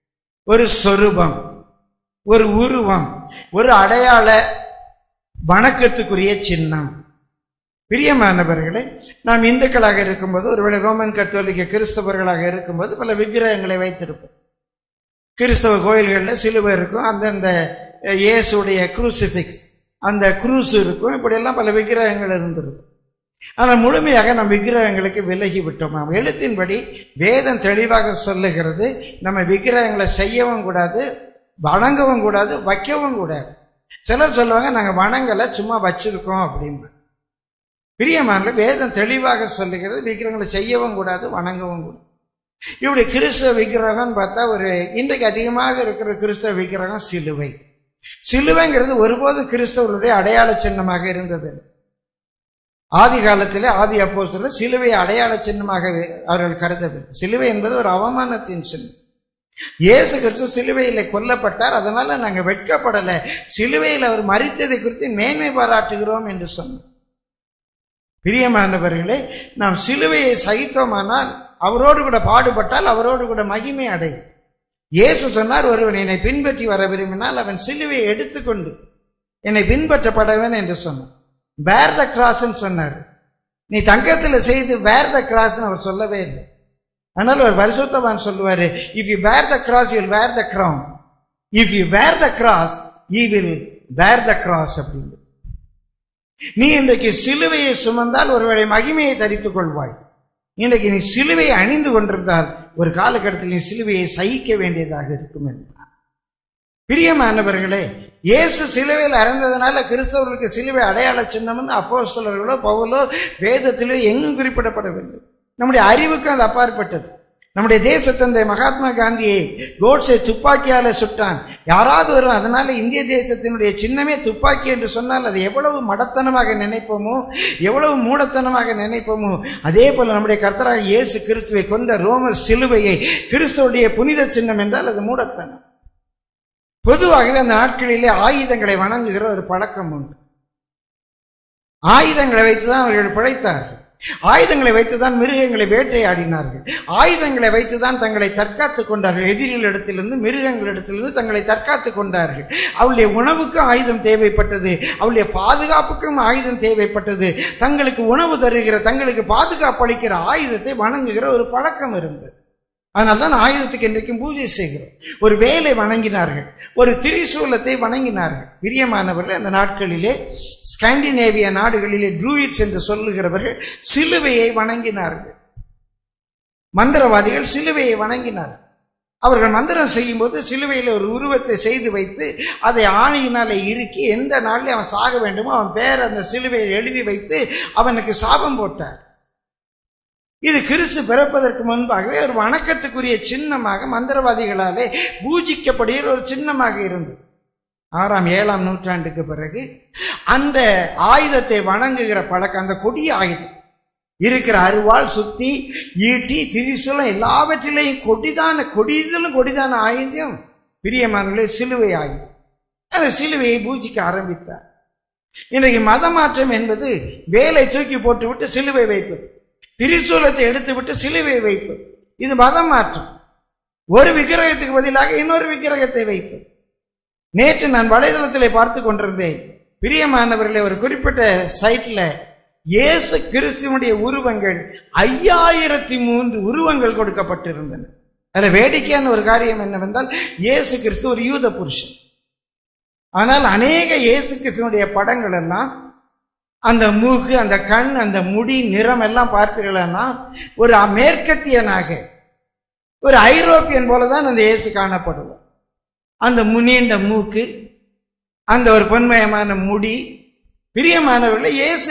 ஒரு சொரூபம் ஒரு உருவம் ஒரு அடையாள வணக்கத்துக்குரிய சின்னம் பிரியமானவர்களே நாம் இந்துக்களாக இருக்கும்போது ஒருவேளை ரோமன் கத்தோலிக்க கிறிஸ்தவர்களாக இருக்கும்போது பல விக்கிரகங்களை வைத்திருப்போம் கிறிஸ்தவ கோயில்களில் சிலுவை இருக்கும் அந்தந்த இயேசுடைய குரூசிஃபிக்ஸ் அந்த குரூஸ் இருக்கும் இப்படியெல்லாம் பல விக்கிரகங்கள் இருந்திருக்கும் ஆனால் முழுமையாக நம் விக்கிரகங்களுக்கு விலகி விட்டோம் நாம் எழுத்தின்படி வேதம் தெளிவாக சொல்லுகிறது நம்ம விக்கிரகங்களை செய்யவும் கூடாது வணங்கவும் கூடாது வைக்கவும் கூடாது சிலர் சொல்லுவாங்க நாங்கள் வணங்கலை சும்மா வச்சிருக்கோம் அப்படின்னு பிரியமான வேதம் தெளிவாக சொல்லுகிறது விக்கிரகங்களை செய்யவும் கூடாது வணங்கவும் கூடாது இப்படி கிறிஸ்தவ விக்கிரகம்னு பார்த்தா ஒரு இன்றைக்கு அதிகமாக இருக்கிற கிறிஸ்தவ விக்கிரகம் சிலுவை சிலுவைங்கிறது ஒருபோதும் கிறிஸ்தவர்களுடைய அடையாள சின்னமாக இருந்தது ஆதி காலத்திலே ஆதி அப்போ சிலுவை அடையாள சின்னமாக அவர்கள் கருதவில்லை சிலுவை என்பது ஒரு அவமானத்தின் சின்னம் இயேசு கிறிஸ்து சிலுவையில் கொல்லப்பட்டார் அதனால நாங்கள் வெட்கப்படலை சிலுவையில் அவர் மறித்ததை குறித்து மேன்மை பாராட்டுகிறோம் என்று சொன்னோம் பிரியமானவர்களே நாம் சிலுவையை சகித்தோமானால் அவரோடு கூட பாடுபட்டால் அவரோடு கூட மகிமை அடையும் இயேசு சொன்னார் ஒருவன் என்னை பின்பற்றி வர விரும்பினால் அவன் சிலுவையை எடுத்துக்கொண்டு என்னை பின்பற்றப்படவன் என்று சொன்னான் வேர் த கிராஸ்ன்னு சொன்னார் நீ தங்கத்தில் செய்து வேர் த கிராஸ்ன்னு அவர் சொல்லவே இல்லை ஆனால் ஒரு பரிசுத்தவான் சொல்லுவாரு if you wear the cross you'll wear the crown if you wear the cross he will wear the cross அப்படின்னு நீ இன்றைக்கு சிலுவையை சுமந்தால் ஒருவேளை மகிமையை தரித்துக் கொள்வாய் இன்றைக்கு நீ சிலுவையை அணிந்து கொண்டிருந்தால் ஒரு காலகட்டத்தில் நீ சிலுவையை சகிக்க வேண்டியதாக இருக்கும் என்றார் பிரியமானவர்களே இயேசு சிலுவையில் அறந்ததுனால கிறிஸ்தவர்களுக்கு சிலுவை அடையாள சின்னம்னு அப்போ பவுலோ வேதத்திலோ எங்கும் குறிப்பிடப்படவில்லை நம்முடைய அறிவுக்கு அது அப்பாற்பட்டது நம்முடைய தேசத்தந்தை மகாத்மா காந்தியை கோட்ஸை துப்பாக்கியால சுட்டான் யாராவது வரும் அதனால இந்திய தேசத்தினுடைய சின்னமே துப்பாக்கி என்று சொன்னால் அது எவ்வளவு மடத்தனமாக நினைப்போமோ எவ்வளவு மூடத்தனமாக நினைப்போமோ அதே போல நம்முடைய கர்த்தராக இயேசு கிறிஸ்துவை கொண்ட ரோமர் சிலுவையை கிறிஸ்துவுடைய புனித சின்னம் என்றால் அது மூடத்தனம் பொதுவாகவே அந்த நாட்களிலே ஆயுதங்களை வணங்குகிற ஒரு பழக்கம் உண்டு ஆயுதங்களை வைத்துதான் அவர்கள் பிழைத்தார்கள் ஆயுதங்களை வைத்துதான் மிருகங்களை வேட்டையாடினார்கள் ஆயுதங்களை வைத்துதான் தங்களை தற்காத்துக் கொண்டார்கள் எதிரிகளிடத்திலிருந்து மிருகங்களிடத்திலிருந்து தங்களை தற்காத்துக் கொண்டார்கள் அவளுடைய உணவுக்கும் ஆயுதம் தேவைப்பட்டது அவளுடைய பாதுகாப்புக்கும் ஆயுதம் தேவைப்பட்டது தங்களுக்கு உணவு தருகிற தங்களுக்கு பாதுகாப்பு அளிக்கிற ஆயுதத்தை வணங்குகிற ஒரு பழக்கம் இருந்தது அதனால தான் ஆயுதத்துக்கு இன்றைக்கும் பூஜை செய்கிறோம் ஒரு வேலை வணங்கினார்கள் ஒரு திரிசூலத்தை வணங்கினார்கள் பிரியமானவர்கள் அந்த நாட்களிலே ஸ்காண்டினேவிய நாடுகளிலே ட்ரூயிட்ஸ் என்று சொல்லுகிறவர்கள் சிலுவையை வணங்கினார்கள் மந்திரவாதிகள் சிலுவையை வணங்கினார்கள் அவர்கள் மந்திரம் செய்யும்போது சிலுவையில் ஒரு உருவத்தை செய்து வைத்து அதை ஆணையினாலே இறுக்கி எந்த நாளில் அவன் சாக வேண்டுமோ அவன் பேர் அந்த சிலுவையில் எழுதி வைத்து அவனுக்கு சாபம் போட்டார் இது கிறிஸ்து பிறப்பதற்கு முன்பாகவே ஒரு வணக்கத்துக்குரிய சின்னமாக மந்திரவாதிகளாலே பூஜிக்கப்படுகிற ஒரு சின்னமாக இருந்தது ஆறாம் ஏழாம் நூற்றாண்டுக்கு பிறகு அந்த ஆயுதத்தை வணங்குகிற பழக்கம் அந்த கொடிய ஆயுதம் இருக்கிற அருவாள் சுத்தி ஈட்டி திரிசூலம் எல்லாவற்றிலையும் கொடிதான கொடிதிலும் கொடிதான ஆயுதம் பிரியமானங்களே சிலுவை ஆயுதம் அந்த சிலுவையை பூஜிக்க ஆரம்பித்தார் இன்றைக்கு மதமாற்றம் என்பது வேலை தூக்கி போட்டுவிட்டு சிலுவை வைப்பது திரிசூலத்தை எடுத்துவிட்டு சிலுவை வைப்பது இது மதம் மாற்றம் ஒரு விக்கிரகத்துக்கு பதிலாக இன்னொரு விக்கிரகத்தை வைப்பது நேற்று நான் வலைதளத்தில் பார்த்து கொண்டிருந்தேன் பிரியமானவர்களே ஒரு குறிப்பிட்ட சைட்ல இயேசு கிறிஸ்துவனுடைய உருவங்கள் ஐயாயிரத்தி மூன்று உருவங்கள் கொடுக்கப்பட்டிருந்தன அதில் வேடிக்கையான ஒரு காரியம் என்னவென்றால் இயேசு கிறிஸ்து ஒரு யூத புருஷன் ஆனால் அநேக இயேசு கிறிஸ்துவனுடைய படங்கள் எல்லாம் அந்த மூக்கு அந்த கண் அந்த முடி நிறம் எல்லாம் பார்ப்பீர்களா ஒரு மேற்கத்தியனாக ஒரு ஐரோப்பியன் போலதான் அந்த இயேசு காணப்படுவார் அந்த முனீண்ட மூக்கு அந்த ஒரு பொன்மயமான முடி பிரியமானவர்கள் இயேசு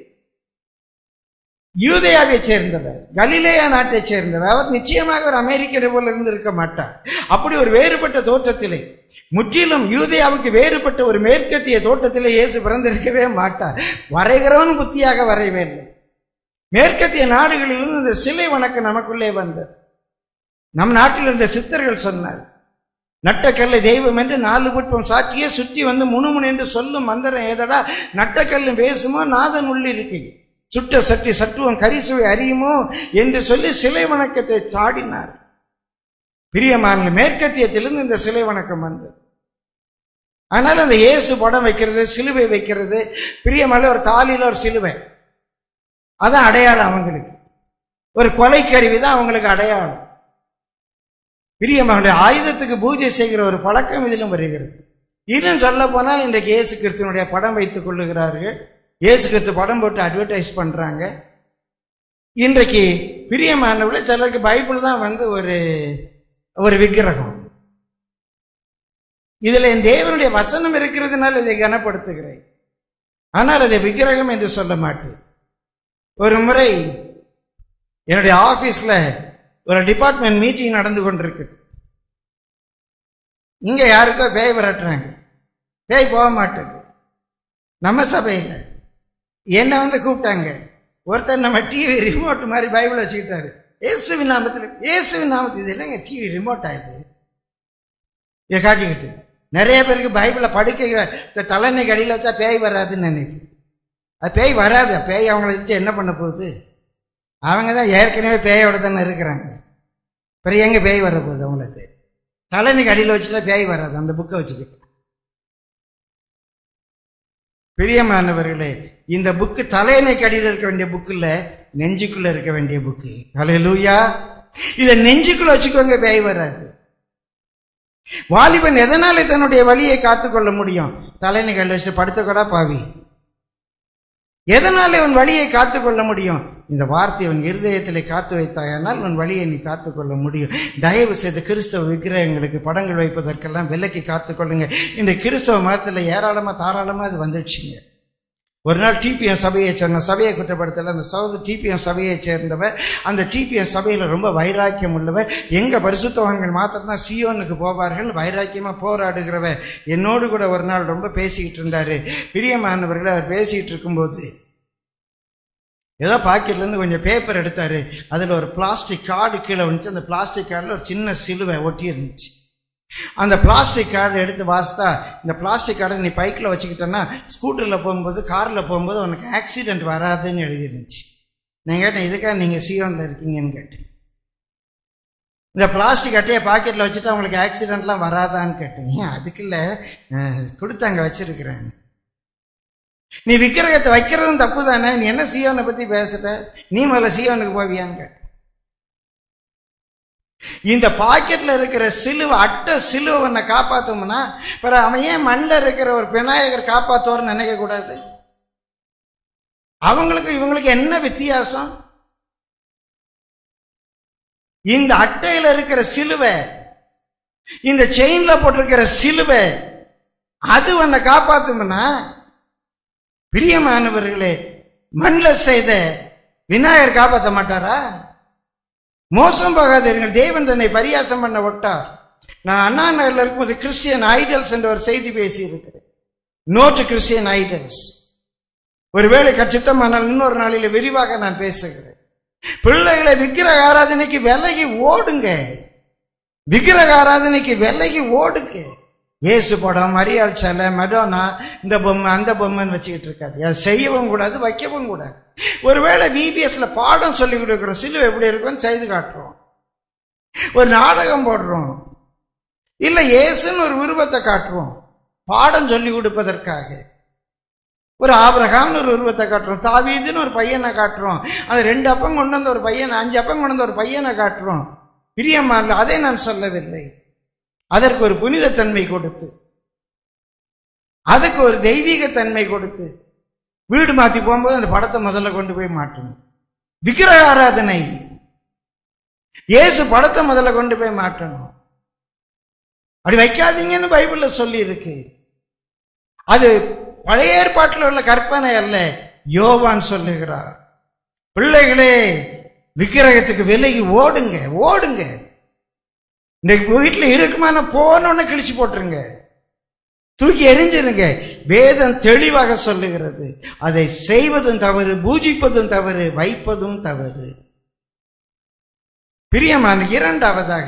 யூதேயாவை சேர்ந்தவர் கலிலேயா நாட்டை சேர்ந்தவர் அவர் நிச்சயமாக ஒரு அமெரிக்கரை போல இருந்து இருக்க மாட்டார் அப்படி ஒரு வேறுபட்ட தோற்றத்திலே முற்றிலும் யூதேயாவுக்கு வேறுபட்ட ஒரு மேற்கத்திய தோட்டத்திலே இயேசு பிறந்திருக்கவே மாட்டார் வரைகிறவன் புத்தியாக வரைவே இல்லை மேற்கத்திய நாடுகளிலிருந்து இந்த சிலை வணக்கம் நமக்குள்ளே வந்தது நம் நாட்டில் இருந்த சித்தர்கள் சொன்னார் நட்டக்கல்லை தெய்வம் என்று நாலு புட்பம் சாட்சியே சுற்றி வந்து முணுமுணு என்று சொல்லும் மந்திரம் ஏதடா நட்டக்கல்லும் பேசுமோ நாதன் உள்ளிருக்கு சுட்ட சட்டி சட்டுவம் கரிசுவை அறியுமோ என்று சொல்லி சிலை வணக்கத்தை சாடினார் பிரியமான மேற்கத்தியத்திலிருந்து இந்த சிலை வணக்கம் வந்தது அதனால அந்த இயேசு படம் வைக்கிறது சிலுவை வைக்கிறது பிரியமான ஒரு தாலியில் ஒரு சிலுவை அதான் அடையாளம் அவங்களுக்கு ஒரு கொலை கருவி தான் அவங்களுக்கு அடையாளம் பிரியமான ஆயுதத்துக்கு பூஜை செய்கிற ஒரு பழக்கம் இதிலும் வருகிறது இன்னும் சொல்ல போனால் இன்றைக்கு இயேசு கிறிஸ்துவனுடைய படம் வைத்துக் கொள்ளுகிறார்கள் இயேசு கிறிஸ்து படம் போட்டு அட்வர்டைஸ் பண்றாங்க இன்றைக்கு பிரியமானவர்கள் சிலருக்கு பைபிள் தான் வந்து ஒரு ஒரு விக்கிரகம் இதுல என் தேவனுடைய வசனம் இருக்கிறதுனால இதை கனப்படுத்துகிறேன் ஆனால் அதை விக்கிரகம் என்று சொல்ல மாட்டேன் ஒரு முறை என்னுடைய ஆபீஸ்ல ஒரு டிபார்ட்மெண்ட் மீட்டிங் நடந்து கொண்டிருக்கு இங்க யாருக்கோ பேய் விரட்டுறாங்க பேய் போக மாட்டேங்குது நம்ம சபையில் என்ன வந்து கூப்பிட்டாங்க ஒருத்தர் நம்ம டிவி ரிமோட் மாதிரி பைபிள் வச்சுக்கிட்டாரு இயேசுவின் நாமத்தில் இயேசுவின் நாமத்தில் இது இல்லைங்க டிவி ரிமோட் ஆகுது இதை காட்டிக்கிட்டு நிறைய பேருக்கு பைபிளை படுக்க தலைநைக்கு அடியில் வச்சா பேய் வராதுன்னு நினைக்கிறேன் அது பேய் வராது பேய் அவங்கள வச்சு என்ன பண்ண போகுது அவங்க தான் ஏற்கனவே பேயோட தானே இருக்கிறாங்க அப்புறம் எங்கே பேய் வர போகுது அவங்களுக்கு தலைநைக்கு அடியில் வச்சுட்டா பேய் வராது அந்த புக்கை வச்சுக்கிட்டு பிரியமானவர்களே இந்த புக்கு தலையணைக்கு அடியில் இருக்க வேண்டிய புக்கு இல்ல நெஞ்சுக்குள்ள இருக்க வேண்டிய புக்கு ஹalleluya இதை நெஞ்சுக்குள்ள வச்சுக்கோங்க பேய் வராது வாலிபன் எதனால தன்னுடைய வழியை காத்துக்கொள்ள முடியும் தலைநை கல் வச்சுட்டு படுத்துக்கடா பாவி எதனால உன் வழியை காத்துக்கொள்ள முடியும் இந்த வார்த்தை உன் இருதயத்திலே காத்து வைத்தாயானால் உன் வழியை நீ காத்துக்கொள்ள முடியும் தயவு செய்து கிறிஸ்தவ விக்கிரகங்களுக்கு படங்கள் வைப்பதற்கெல்லாம் விலக்கி காத்துக்கொள்ளுங்க இந்த கிறிஸ்தவ மதத்தில் ஏராளமா தாராளமா அது வந்துடுச்சுங்க ஒரு நாள் டிபிஎம் சபையை சேர்ந்த சபையை குற்றப்படுத்தல அந்த சகோதர டிபிஎம் சபையை சேர்ந்தவர் அந்த டிபிஎம் சபையில் ரொம்ப வைராக்கியம் உள்ளவர் எங்க பரிசுத்தவான்கள் மாத்திரம்தான் சியோனுக்கு போவார்கள் வைராக்கியமா போராடுகிறவர் என்னோடு கூட ஒரு நாள் ரொம்ப பேசிக்கிட்டு இருந்தாரு பிரியமானவர்கள் அவர் பேசிக்கிட்டு இருக்கும்போது ஏதோ பாக்கெட்ல இருந்து கொஞ்சம் பேப்பர் எடுத்தாரு அதுல ஒரு பிளாஸ்டிக் கார்டு கீழே வந்துச்சு அந்த பிளாஸ்டிக் கார்டில் ஒரு சின்ன சிலுவை ஒட்டி இருந்துச்சு அந்த பிளாஸ்டிக் கார்டு எடுத்து வாசித்தா இந்த பிளாஸ்டிக் கார்டை நீ பைக்கில் வச்சுக்கிட்டேன்னா ஸ்கூட்டரில் போகும்போது காரில் போகும்போது உனக்கு ஆக்சிடென்ட் வராதுன்னு எழுதிருந்துச்சு நான் கேட்டேன் இதுக்காக நீங்கள் சியோனில் இருக்கீங்கன்னு கேட்டேன் இந்த பிளாஸ்டிக் அட்டையை பாக்கெட்டில் வச்சுட்டு அவங்களுக்கு ஆக்சிடென்ட்லாம் வராதான்னு கேட்டேன் ஏன் அதுக்கு இல்லை கொடுத்து அங்கே வச்சிருக்கிறேன் நீ விக்கிரகத்தை வைக்கிறதும் தப்பு தானே நீ என்ன சியோனை பற்றி பேசுற நீ முதல்ல சியோனுக்கு போவியான்னு கேட்டேன் இந்த பாக்கெட்ல இருக்கிற சிலுவை அட்டை சிலுவை உன்னை காப்பாத்தும்னா பிறகு அவன் ஏன் மண்ணில் இருக்கிற ஒரு விநாயகர் காப்பாத்துவார்னு நினைக்க கூடாது அவங்களுக்கு இவங்களுக்கு என்ன வித்தியாசம் இந்த அட்டையில இருக்கிற சிலுவை இந்த செயின்ல போட்டிருக்கிற சிலுவை அது உன்னை காப்பாத்தும்னா பிரியமானவர்களே மண்ணில் செய்த விநாயகர் காப்பாற்ற மாட்டாரா மோசம் போகாதீர்கள் தேவன் தன்னை பரியாசம் பண்ண விட்டார் நான் அண்ணா நகரில் இருக்கும்போது கிறிஸ்டியன் ஐடல்ஸ் என்ற ஒரு செய்தி பேசி இருக்கிறேன் நோட்டு கிறிஸ்டியன் ஐடல்ஸ் ஒருவேளை கச்சித்தமானால் இன்னொரு நாளில் விரிவாக நான் பேசுகிறேன் பிள்ளைகளை விக்கிரக ஆராதனைக்கு விலகி ஓடுங்க விக்கிரக ஆராதனைக்கு விலகி ஓடுங்க இயேசு படம் மரியாள் சிலை மெடோனா இந்த பொம்மை அந்த பொம்மைன்னு வச்சுக்கிட்டு இருக்காது அதை செய்யவும் கூடாது வைக்கவும் கூடாது ஒருவேளை விபிஎஸ்ல பாடம் சொல்லி கொடுக்குறோம் சிலுவை எப்படி இருக்கும்னு செய்து காட்டுறோம் ஒரு நாடகம் போடுறோம் இல்லை இயேசுன்னு ஒரு உருவத்தை காட்டுறோம் பாடம் சொல்லி கொடுப்பதற்காக ஒரு ஆபிரகாம்னு ஒரு உருவத்தை காட்டுறோம் தாவீதுன்னு ஒரு பையனை காட்டுறோம் அது ரெண்டு அப்பம் கொண்டு வந்த ஒரு பையனை அஞ்சு அப்பம் கொண்டு வந்த ஒரு பையனை காட்டுறோம் பிரியமா இல்லை அதை நான் சொல்லவில்லை அதற்கு ஒரு புனிதத்தன்மை கொடுத்து அதுக்கு ஒரு தெய்வீக தன்மை கொடுத்து வீடு மாத்தி போகும்போது அந்த படத்தை முதல்ல கொண்டு போய் மாட்டணும் விக்கிரக ஆராதனை இயேசு படத்தை முதல்ல கொண்டு போய் மாட்டணும் அப்படி வைக்காதீங்கன்னு பைபிள்ல சொல்லி இருக்கு அது பழைய ஏற்பாட்டில் உள்ள கற்பனை அல்ல யோவான் சொல்லுகிறார் பிள்ளைகளே விக்கிரகத்துக்கு விலகி ஓடுங்க ஓடுங்க இன்னைக்கு வீட்டில் இருக்குமான போனோன்னு கிழிச்சு போட்டுருங்க தூக்கி எரிஞ்சிருங்க வேதம் தெளிவாக சொல்லுகிறது அதை செய்வதும் தவறு பூஜிப்பதும் தவறு வைப்பதும் தவறு பிரியமான இரண்டாவதாக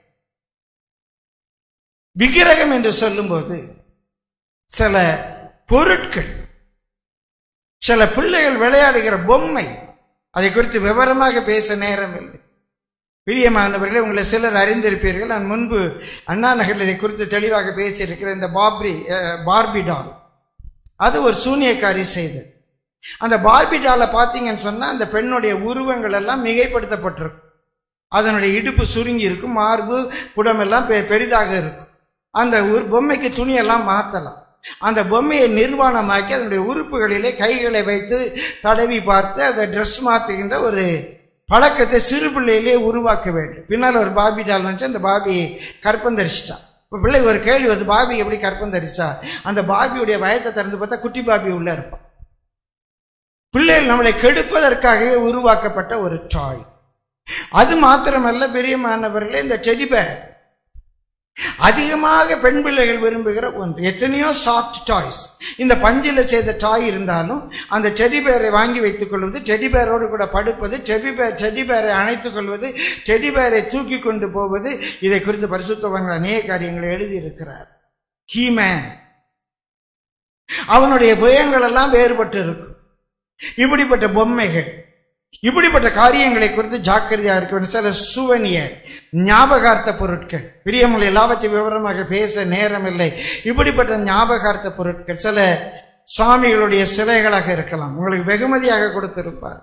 விக்கிரகம் என்று சொல்லும்போது சில பொருட்கள் சில பிள்ளைகள் விளையாடுகிற பொம்மை அதை குறித்து விவரமாக பேச நேரம் இல்லை பிரியமானவர்களே உங்களை சிலர் அறிந்திருப்பீர்கள் நான் முன்பு அண்ணா நகரில் இதை குறித்து தெளிவாக பேசியிருக்கிறேன் இந்த பாப்ரி அஹ், பார்பி டால் அது ஒரு சூனியக்காரி செய்தது அந்த பார்பி டாலை பார்த்தீங்கன்னு சொன்னால் அந்த பெண்ணுடைய உருவங்கள் எல்லாம் மிகைப்படுத்தப்பட்டிருக்கும் அதனுடைய இடுப்பு சுருங்கி இருக்கும் மார்பு குடமெல்லாம் பெ பெரிதாக இருக்கும் அந்த உரு- பொம்மைக்கு துணியெல்லாம் மாற்றலாம் அந்த பொம்மையை நிர்வாணமாக்கி அதனுடைய உறுப்புகளிலே கைகளை வைத்து தடவி பார்த்து அதை ட்ரெஸ் மாற்றுகின்ற ஒரு பழக்கத்தை சிறு பிள்ளையிலே உருவாக்க வேண்டும் பின்னால் ஒரு பாபி டால் வந்துச்சு அந்த பாபி கற்பந்தரிச்சிட்டான் இப்போ பிள்ளை ஒரு கேள்வி வந்து பாபி எப்படி கற்பந்தரிச்சா அந்த பாபியுடைய வயத்தை திறந்து பார்த்தா குட்டி பாபி உள்ள இருப்பான் பிள்ளைகள் நம்மளை கெடுப்பதற்காகவே உருவாக்கப்பட்ட ஒரு டாய் அது மாத்திரமல்ல பெரியமானவர்களே இந்த டெடிபேர் அதிகமாக பெண் பிள்ளைகள் விரும்புகிற ஒன்று எத்தனையோ சாஃப்ட் டாய்ஸ் இந்த பஞ்சில் செய்த டாய் இருந்தாலும் அந்த டெடி பேரை வாங்கி வைத்துக் கொள்வது டெடி பேரோடு கூட படுப்பது டெடி பேர் டெடி பேரை அணைத்துக் கொள்வது டெடி பேரை தூக்கி கொண்டு போவது இதை குறித்து பரிசுத்தவங்கள் அநேக காரியங்களை எழுதியிருக்கிறார் ஹீமேன் அவனுடைய புயங்கள் எல்லாம் வேறுபட்டு இருக்கும் இப்படிப்பட்ட பொம்மைகள் இப்படிப்பட்ட காரியங்களை குறித்து ஜாக்கிரதையா இருக்க வேண்டும் சில சுவனியர் ஞாபகார்த்த பொருட்கள் பிரியமுள்ள எல்லாவற்றையும் விவரமாக பேச நேரம் இல்லை இப்படிப்பட்ட ஞாபகார்த்த பொருட்கள் சில சாமிகளுடைய சிலைகளாக இருக்கலாம் உங்களுக்கு வெகுமதியாக கொடுத்திருப்பார்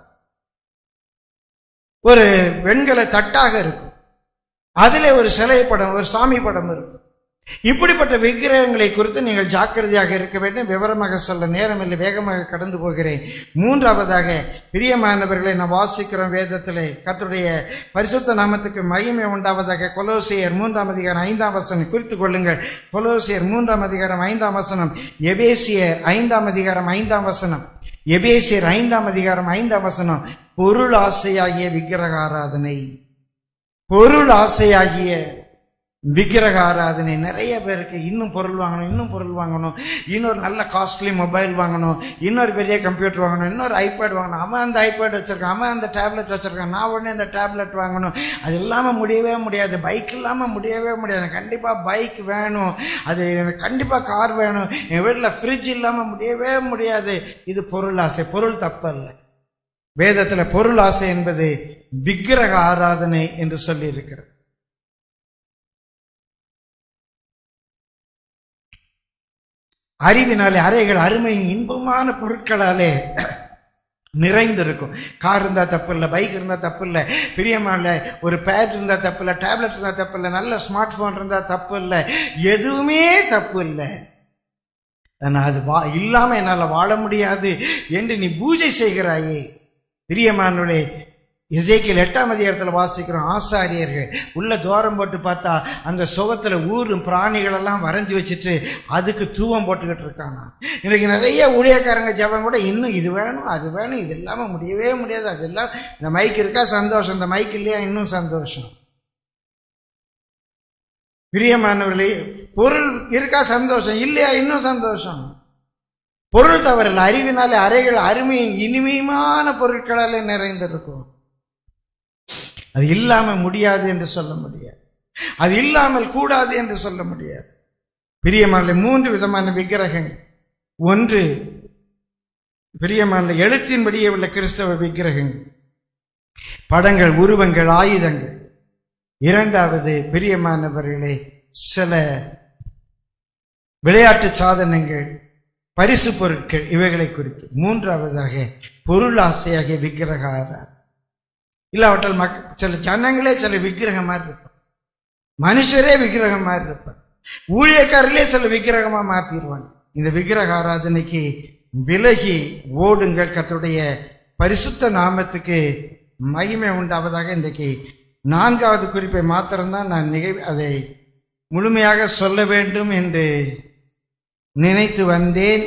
ஒரு வெண்கல தட்டாக இருக்கும் அதிலே ஒரு சிலை படம் ஒரு சாமி படம் இருக்கும் இப்படிப்பட்ட விக்கிரகங்களை குறித்து நீங்கள் ஜாக்கிரதையாக இருக்க வேண்டும் விவரமாக சொல்ல நேரமில்லை வேகமாக கடந்து போகிறேன் மூன்றாவதாக பிரியமானவர்களை நாம் வாசிக்கிறோம் வேதத்திலே கர்த்தருடைய பரிசுத்த நாமத்துக்கு மகிமை உண்டாவதாக கொலோசியர் மூன்றாம் அதிகாரம் ஐந்தாம் வசனம் குறித்துக் கொள்ளுங்கள் கொலோசியர் மூன்றாம் அதிகாரம் ஐந்தாம் வசனம் எபேசியர் ஐந்தாம் அதிகாரம் ஐந்தாம் வசனம் எபேசியர் ஐந்தாம் அதிகாரம் ஐந்தாம் வசனம் பொருள் ஆசையாகிய விக்கிரக ஆராதனை பொருள் ஆசையாகிய விக்கிரக ஆராதனை நிறைய பேருக்கு இன்னும் பொருள் வாங்கணும் இன்னும் பொருள் வாங்கணும் இன்னொரு நல்ல காஸ்ட்லி மொபைல் வாங்கணும் இன்னொரு பெரிய கம்ப்யூட்டர் வாங்கணும் இன்னொரு ஐபேட் வாங்கணும் அவன் அந்த ஐபேட் வச்சிருக்கான் அவன் அந்த டேப்லெட் வச்சிருக்கான் நான் உடனே அந்த டேப்லெட் வாங்கணும் அது இல்லாமல் முடியவே முடியாது பைக் இல்லாமல் முடியவே முடியாது கண்டிப்பாக பைக் வேணும் அது எனக்கு கண்டிப்பாக கார் வேணும் என் வீட்டில் ஃப்ரிட்ஜ் இல்லாமல் முடியவே முடியாது இது பொருள் ஆசை பொருள் தப்பல்ல வேதத்தில் பொருள் ஆசை என்பது விக்கிரக ஆராதனை என்று சொல்லி இருக்கிறது அறிவினாலே அறைகள் அருமையும் இன்பமான பொருட்களாலே நிறைந்திருக்கும் கார் இருந்தா தப்பு இல்லை பைக் இருந்தா தப்பு இல்லை பிரியமான ஒரு பேட் இருந்தா தப்பு இல்லை டேப்லெட் இருந்தா தப்பு இல்லை நல்ல ஸ்மார்ட் போன் இருந்தா தப்பு இல்லை எதுவுமே தப்பு இல்லை ஆனால் அது வா இல்லாம என்னால் வாழ முடியாது என்று நீ பூஜை செய்கிறாயே பிரியமானவளே எசேக்கியல் எட்டாம் அதிகாரத்தில் வாசிக்கிறோம் ஆசாரியர்கள் உள்ள தோரம் போட்டு பார்த்தா அந்த சுகத்தில் ஊரும் பிராணிகள் எல்லாம் வரைஞ்சி வச்சுட்டு அதுக்கு தூவம் போட்டுக்கிட்டு இருக்காங்க இன்னைக்கு நிறைய ஊழியக்காரங்க ஜபம் கூட இன்னும் இது வேணும் அது வேணும் இது இல்லாமல் முடியவே முடியாது அது எல்லாம் இந்த மைக் இருக்கா சந்தோஷம் இந்த மைக் இல்லையா இன்னும் சந்தோஷம் பிரியமானவர்களே பொருள் இருக்கா சந்தோஷம் இல்லையா இன்னும் சந்தோஷம் பொருள் தவறில்லை அறிவினாலே அறைகள் அருமையும் இனிமையுமான பொருட்களாலே நிறைந்திருக்கும் அது இல்லாம முடியாது என்று சொல்ல முடியாது அது இல்லாமல் கூடாது என்று சொல்ல முடியாது பிரியமான மூன்று விதமான விக்கிரகங்கள் ஒன்று பிரியமான எழுத்தின்படியே உள்ள கிறிஸ்தவ விக்கிரகங்கள் படங்கள் உருவங்கள் ஆயுதங்கள் இரண்டாவது பிரியமானவர்களே சில விளையாட்டு சாதனங்கள் பரிசு பொருட்கள் இவைகளை குறித்து மூன்றாவதாக பொருள் ஆசையாகிய விக்கிரக ஆராதனை இல்லாவற்றால் மக் சில ஜனங்களே சில விக்கிரகம் மாதிரி இருப்பார் மனுஷரே விக்கிரகம் மாதிரி இருப்பார் ஊழியக்காரர்களே சில விக்கிரகமா மாத்திடுவாங்க இந்த விக்கிரக ஆராதனைக்கு விலகி ஓடுங்கள் கத்துடைய பரிசுத்த நாமத்துக்கு மகிமை உண்டாவதாக இன்றைக்கு நான்காவது குறிப்பை மாத்திரம்தான் நான் நிகழ் அதை முழுமையாக சொல்ல வேண்டும் என்று நினைத்து வந்தேன்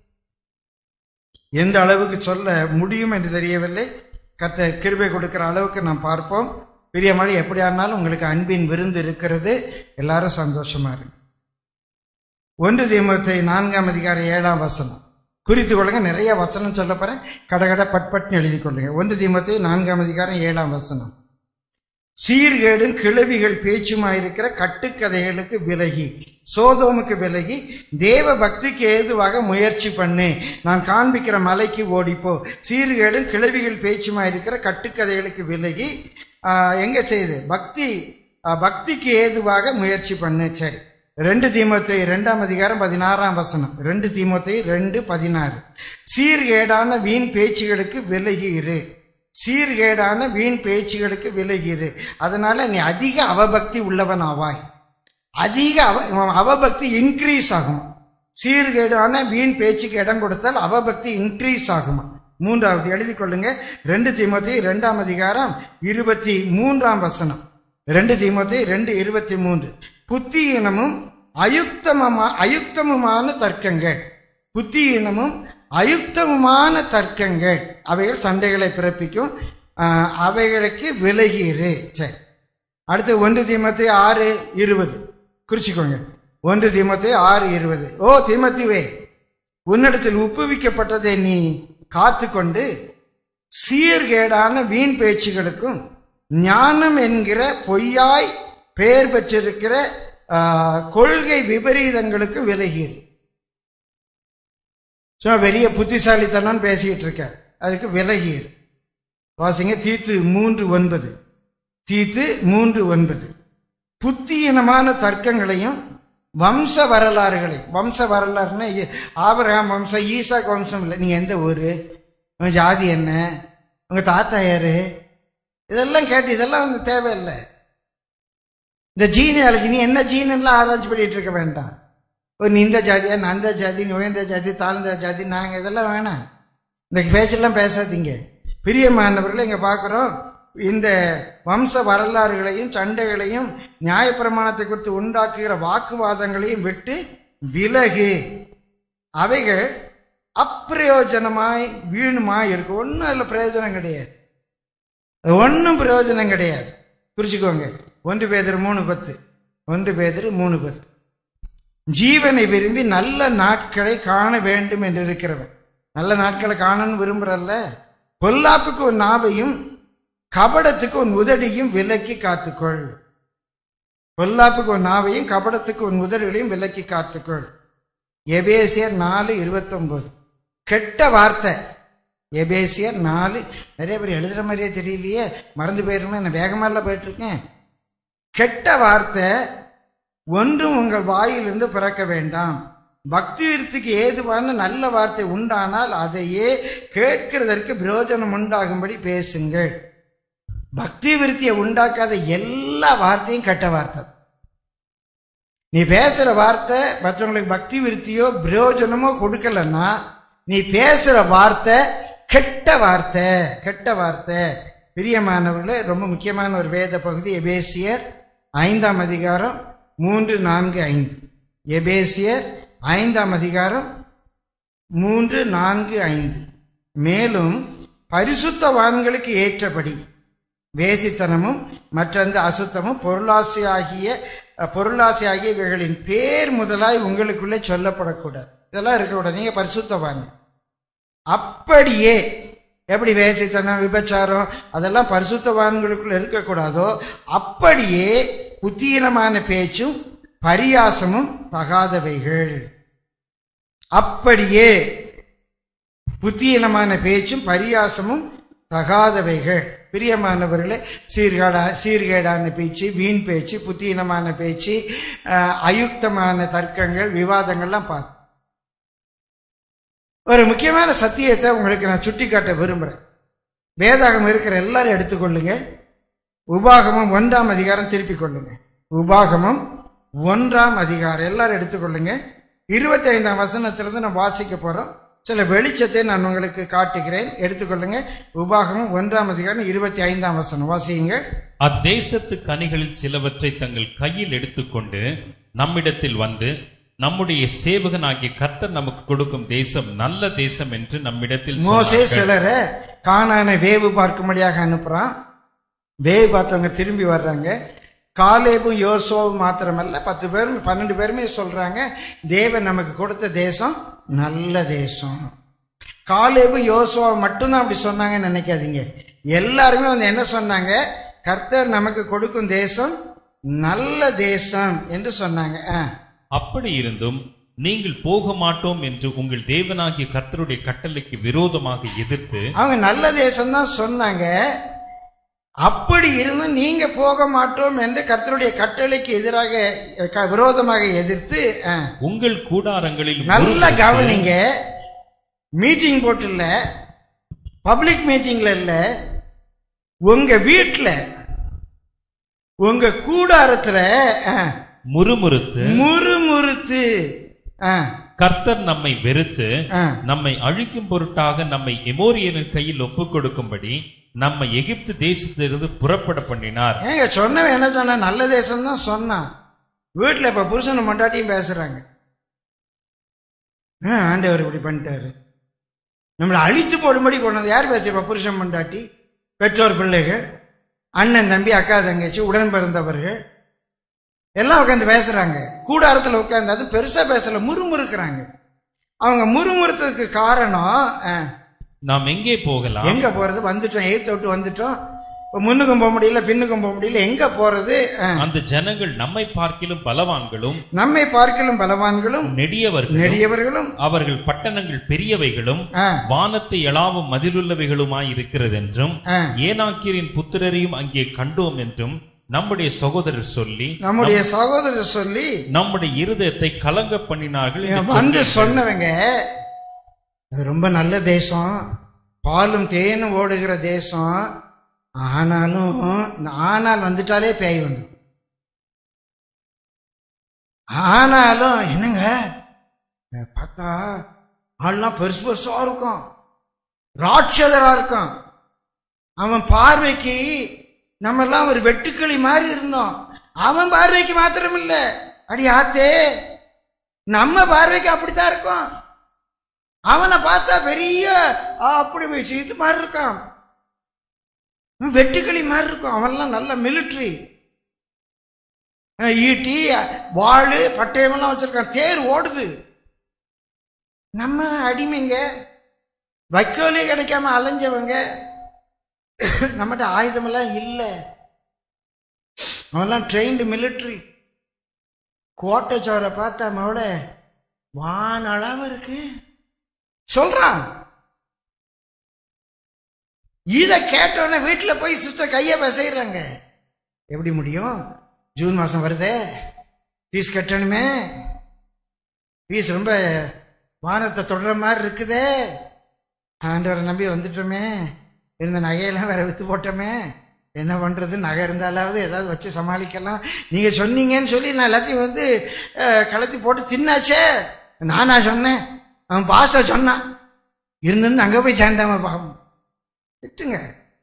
எந்த அளவுக்கு சொல்ல முடியும் என்று தெரியவில்லை கர்த்த கிருபை கொடுக்கிற அளவுக்கு நாம் பார்ப்போம் பிரியமழை எப்படி ஆனாலும் உங்களுக்கு அன்பின் விருந்து இருக்கிறது எல்லாரும் சந்தோஷமா இருங்க ஒன்று தீமத்தை நான்காம் அதிகாரம் ஏழாம் வசனம் குறித்து கொள்ளுங்க நிறைய வசனம் சொல்ல போறேன் கடகட பட்பட்னு எழுதி கொள்ளுங்க ஒன்று தீமத்தை நான்காம் அதிகாரம் ஏழாம் வசனம் சீர்கேடும் கிளவிகள் பேச்சுமாயிருக்கிற கட்டுக்கதைகளுக்கு விலகி சோதோமுக்கு விலகி தேவ பக்திக்கு ஏதுவாக முயற்சி பண்ணு நான் காண்பிக்கிற மலைக்கு ஓடிப்போ சீர்கேடும் கிளவிகள் பேச்சுமாயிருக்கிற கட்டுக்கதைகளுக்கு விலகி ஆஹ், எங்க செய்யுது பக்தி ஆஹ், பக்திக்கு ஏதுவாக முயற்சி பண்ணு சரி ரெண்டு தீமத்தை ரெண்டாம் அதிகாரம் பதினாறாம் வசனம் ரெண்டு தீமத்தை ரெண்டு பதினாறு சீர்கேடான வீண் பேச்சுகளுக்கு விலகி இரு சீர்கேடான வீண் பேச்சுகளுக்கு விலகிரு அதனால நீ அதிக அவபக்தி உள்ளவன் ஆவாய் அதிக அவ அவபக்தி இன்க்ரீஸ் ஆகும் சீர்கேடான வீண் பேச்சுக்கு இடம் கொடுத்தால் அவபக்தி இன்க்ரீஸ் ஆகுமா மூன்றாவது எழுதி கொள்ளுங்க ரெண்டு தீமோத்தி ரெண்டாம் அதிகாரம் இருபத்தி மூன்றாம் வசனம் ரெண்டு தீமோத்தி ரெண்டு இருபத்தி மூன்று புத்தியினமும் அயுக்தமமா அயுக்தமுமான தர்க்கங்கள் புத்தியினமும் அயுக்தமுமான தர்க்கங்கள் அவைகள் சண்டைகளை பிறப்பிக்கும் ஆஹ், அவைகளுக்கு விலகிரு சரி அடுத்து ஒன்று தீமத்தை ஆறு இருபது குறிச்சிக்கோங்க ஒன்று தீமத்தை ஆறு இருபது ஓ தீமத்திவே உன்னிடத்தில் உப்புவிக்கப்பட்டதை நீ காத்துக்கொண்டு சீர்கேடான வீண் பேச்சுகளுக்கும் ஞானம் என்கிற பொய்யாய் பெயர் பெற்றிருக்கிற ஆஹ், கொள்கை விபரீதங்களுக்கும் விலகிரு சும்மா பெரிய புத்திசாலித்தனம் பேசிக்கிட்டு இருக்க அதுக்கு விலகிரு வாசிங்க தீத்து மூன்று ஒன்பது தீத்து மூன்று ஒன்பது புத்தியினமான தர்க்கங்களையும் வம்ச வரலாறுகளை வம்ச வரலாறுனா இ- ஆபிரகாம் வம்சம் ஈசாக் வம்சம் இல்லை நீங்க எந்த ஊரு உங்க ஜாதி என்ன உங்க தாத்தா யாரு இதெல்லாம் கேட்டு இதெல்லாம் வந்து தேவையில்லை இந்த ஜீனியாலஜி நீ என்ன ஜீன் எல்லாம் ஆராய்ச்சி பண்ணிட்டு இருக்க வேண்டாம் ஒரு நீ இந்த ஜாதியா நான் அந்த ஜாதி நீ உயர்ந்த ஜாதி தாழ்ந்த ஜாதி நாங்கள் இதெல்லாம் வேணாம் இந்த பேச்செல்லாம் பேசாதீங்க பிரியமானவர்களை இங்கே பார்க்குறோம் இந்த வம்ச வரலாறுகளையும் சண்டைகளையும் நியாயப்பிரமாணத்தை குறித்து உண்டாக்குகிற வாக்குவாதங்களையும் விட்டு விலகு அவைகள் அப்பிரயோஜனமாய் வீணுமாய் இருக்கு ஒன்றும் அதில் பிரயோஜனம் கிடையாது ஒன்றும் பிரயோஜனம் கிடையாது குறிச்சுக்கோங்க ஒன்று பேதர் மூணு பத்து ஒன்று பேதர் மூணு பத்து ஜீவனை விரும்பி நல்ல நாட்களை காண வேண்டும் என்று இருக்கிறவன் நல்ல நாட்களை காணணும்னு விரும்புறல்ல பொல்லாப்புக்கு உன் நாவையும் கபடத்துக்கு உன் உதடியும் விலக்கி காத்துக்கொள் பொல்லாப்புக்கு உன் நாவையும் கபடத்துக்கு உன் உதடுகளையும் விலக்கி காத்துக்கொள் எபேசியர் நாலு இருபத்தொன்பது கெட்ட வார்த்தை எபேசியர் நாலு நிறைய பேர் எழுதுற மாதிரியே தெரியலையே மறந்து போயிருமே நான் வேகமால போயிட்டு இருக்கேன் கெட்ட வார்த்தை ஒன்றும் உங்கள் வாயிலிருந்து பிறக்க வேண்டாம் பக்தி விருத்திக்கு ஏதுவான நல்ல வார்த்தை உண்டானால் அதையே கேட்கிறதற்கு பிரயோஜனம் உண்டாகும்படி பேசுங்கள் பக்தி விருத்தியை உண்டாக்காத எல்லா வார்த்தையும் கெட்ட வார்த்தை நீ பேசுற வார்த்தை மற்றவங்களுக்கு பக்தி விருத்தியோ பிரயோஜனமோ கொடுக்கலன்னா நீ பேசுற வார்த்தை கெட்ட வார்த்தை கெட்ட வார்த்தை பிரியமானவர்களே ரொம்ப முக்கியமான ஒரு வேத பகுதி எபேசியர் ஐந்தாம் அதிகாரம் மூன்று நான்கு ஐந்து எபேசியர் ஐந்தாம் அதிகாரம் மூன்று நான்கு ஐந்து மேலும் பரிசுத்தவான்களுக்கு ஏற்றபடி வேசித்தனமும் மற்றந்த அசுத்தமும் பொருளாசையாகிய பொருளாசையாகிய இவைகளின் பேர் முதலாய் உங்களுக்குள்ளே சொல்லப்படக்கூடாது இதெல்லாம் இருக்கக்கூடாது நீங்க பரிசுத்தவான் அப்படியே எப்படி வேசித்தனம் விபச்சாரம் அதெல்லாம் பரிசுத்தவான்களுக்குள்ள இருக்கக்கூடாதோ அப்படியே புத்தீனமான பேச்சும் பரியாசமும் தகாதவைகள் அப்படியே புத்தீனமான பேச்சும் பரியாசமும் தகாதவைகள் பிரியமானவர்களே சீர்கேடா சீர்கேடான பேச்சு வீண் பேச்சு புத்தீனமான பேச்சு அஹ், அயுக்தமான தர்க்கங்கள் விவாதங்கள்லாம் பார்த்து ஒரு முக்கியமான சத்தியத்தை உங்களுக்கு நான் சுட்டிக்காட்ட விரும்புகிறேன் வேதாகம் இருக்கிற எல்லாரும் எடுத்துக்கொள்ளுங்க உபாகமம் ஒன்றாம் அதிகாரம் திருப்பிக் கொள்ளுங்க உபாகமம் ஒன்றாம் அதிகாரம் எல்லாரும் எடுத்துக்கொள்ளுங்க இருபத்தி ஐந்தாம் வசனத்திலிருந்து நான் வாசிக்க போறோம் சில வெளிச்சத்தை நான் உங்களுக்கு காட்டுகிறேன் எடுத்துக்கொள்ளுங்க உபாகமம் ஒன்றாம் அதிகாரம் இருபத்தி ஐந்தாம் வசனம் வாசியுங்க அத்தேசத்து கனிகளில் சிலவற்றை தங்கள் கையில் எடுத்துக்கொண்டு நம்மிடத்தில் வந்து நம்முடைய சேவகனாகிய கர்த்தர் நமக்கு கொடுக்கும் தேசம் நல்ல தேசம் என்று நம்மிடத்தில் மோசே சொன்னார்கள். சிலரை கானான வேவு பார்க்கும்படியாக அனுப்புறான் வேவு பார்த்தவங்க திரும்பி வர்றாங்க காலேபும் யோசோவும் மாத்திரமல்ல பத்து பேரும் பன்னெண்டு பேருமே சொல்றாங்க தேவன் நமக்கு கொடுத்த தேசம் நல்ல தேசம் காலேபும் யோசுவாவும் மட்டும்தான் அப்படி சொன்னாங்கன்னு நினைக்காதீங்க எல்லாருமே வந்து என்ன சொன்னாங்க கர்த்தர் நமக்கு கொடுக்கும் தேசம் நல்ல தேசம் என்று சொன்னாங்க ஆ. அப்படி இருந்தும் நீங்கள் போக மாட்டோம் என்று உங்கள் தேவனாகிய கர்த்தருடைய கட்டளைக்கு விரோதமாக எதிர்த்து அவங்க நல்ல தேசம் தான் சொன்னாங்க அப்படி இருந்தும் நீங்க போக மாட்டோம் என்று கர்த்தருடைய கட்டளைக்கு எதிராக க- விரோதமாக எதிர்த்து ஆ, உங்கள் கூடாரங்களில் நல்ல முறுமுறுத்து, கவனிங்க மீட்டிங் போட்டு இல்ல பப்ளிக் மீட்டிங்ல இல்ல உங்க வீட்டுல உங்க கூடாரத்துல ஆ, முறுமுறுத்து முறுமுறுத்து ஆ, கர்த்தர் நம்மை வெறுத்து ஆ. நம்மை அழிக்கும் பொருட்டாக நம்மை எமோரியரின் கையில் ஒப்புக் கொடுக்கும்படி நம்மை எகிப்து தேசத்திலிருந்து புறப்பட பண்ணினார் ஏங்க சொன்னவன் என்ன சொன்னா நல்ல தேசம் தான் சொன்னான் வீட்டில் இப்போ புருஷனும் மண்டாட்டியும் பேசுறாங்க ஆ, ஆண்டவர் இப்படி பண்ணிட்டாரு நம்மளை அழித்து போடும்படி கொண்டது யார் பேசுறப்ப புருஷன் மண்டாட்டி பெற்றோர் பிள்ளைகள் அண்ணன் தம்பி அக்கா தங்கச்சி உடன் பிறந்தவர்கள் எல்லாம் உட்காந்து பேசுறாங்க கூடாரத்தில் உட்காந்து அது பெருசா பேசல முறுமுறுக்கிறாங்க அவங்க முறுமுறுத்ததுக்கு காரணம் ஆ, நாம் எங்கே போகலாம் எங்க போறது வந்துட்டோம் எயிர்த்து விட்டு வந்துட்டோம் இப்ப முன்னுக்கும் போக முடியல பின்னுக்கும் போக முடியல எங்க போறது அஹ், அந்த ஜனங்கள் நம்மை பார்க்கிலும் பலவான்களும் நம்மை பார்க்கலும் பலவான்களும் நெடியவர்களும் நெடியவர்களும் அவர்கள் பட்டணங்கள் பெரியவைகளும் அஹ், வானத்தை எழாவும் மதிலுள்ளவைகளுமாய் இருக்கிறதென்றும் அஹ், ஏனாக்கியரின் புத்திரரையும் அங்கே கண்டோம் என்றும் நம்முடைய சகோதரர் சொல்லி நம்முடைய சகோதரர் சொல்லி நம்முடைய இருதயத்தை கலங்க பண்ணினார்கள் என்று வந்து சொன்னார்கள். சொன்னவங்க அது ரொம்ப நல்ல தேசம் பாலும் தேனும் ஓடுகிற தேசம் ஆனாலும் இந்த ஆனால் வந்துட்டாலே பேய் வந்து ஆனாலும் என்னங்க அஹ் பார்த்தா ஆள்லாம் பெருசு பெருசா இருக்கும் ராட்சதரா இருக்கான் அவன் பார்வைக்கு நம்ம எல்லாம் ஒரு வெட்டுக்கிளி மாதிரி இருந்தோம் அவன் பார்வைக்கு மாத்திரம் இல்ல அடி ஆத்தே நம்ம பார்வைக்கு அப்படித்தான் இருக்கும் அவனை பார்த்தா பெரிய ஆ, அப்படி வச்சு இது மாதிரி இருக்கான் இவன் வெட்டுக்கிளி மாதிரி இருக்கும் அவன்லாம் நல்ல மிலிட்ரி ஈட்டி வாள் பட்டயமெல்லாம் வச்சிருக்கான் தேர் ஓடுது நம்ம அடிமைங்க வைக்கோலே கிடைக்காம அலைஞ்சவங்க நம்மகிட்ட ஆயுதமெல்லாம் இல்லை அவன்லாம் ட்ரெயின்டு மிலிட்ரி கோட்டைச்சோரை பார்த்தா மோட வான் அளவு இருக்கு சொல்றான் இத கேட்டோடனே வீட்டுல போய் சிஸ்டர் கைய பிசைறாங்க எப்படி முடியும் ஜூன் மாசம் வருதே ஃபீஸ் கட்டணுமே ஃபீஸ் ரொம்ப வானத்தை தொடர மாதிரி இருக்குதே ஆண்டவரை நம்பி வந்துட்டோமே இருந்த நகையெல்லாம் வேற வித்து போட்டோமே என்ன பண்றது நகை இருந்தாலாவது ஏதாவது வச்சு சமாளிக்கலாம் நீங்க சொன்னீங்கன்னு சொல்லி நான் எல்லாத்தையும் வந்து அஹ், கலத்தி போட்டு தின்னாச்சே நானா சொன்னேன் அவன் பாஸ்டர் சொன்னான் இருந்து அங்க போய் சேர்ந்தாம பாவம் திட்டுங்க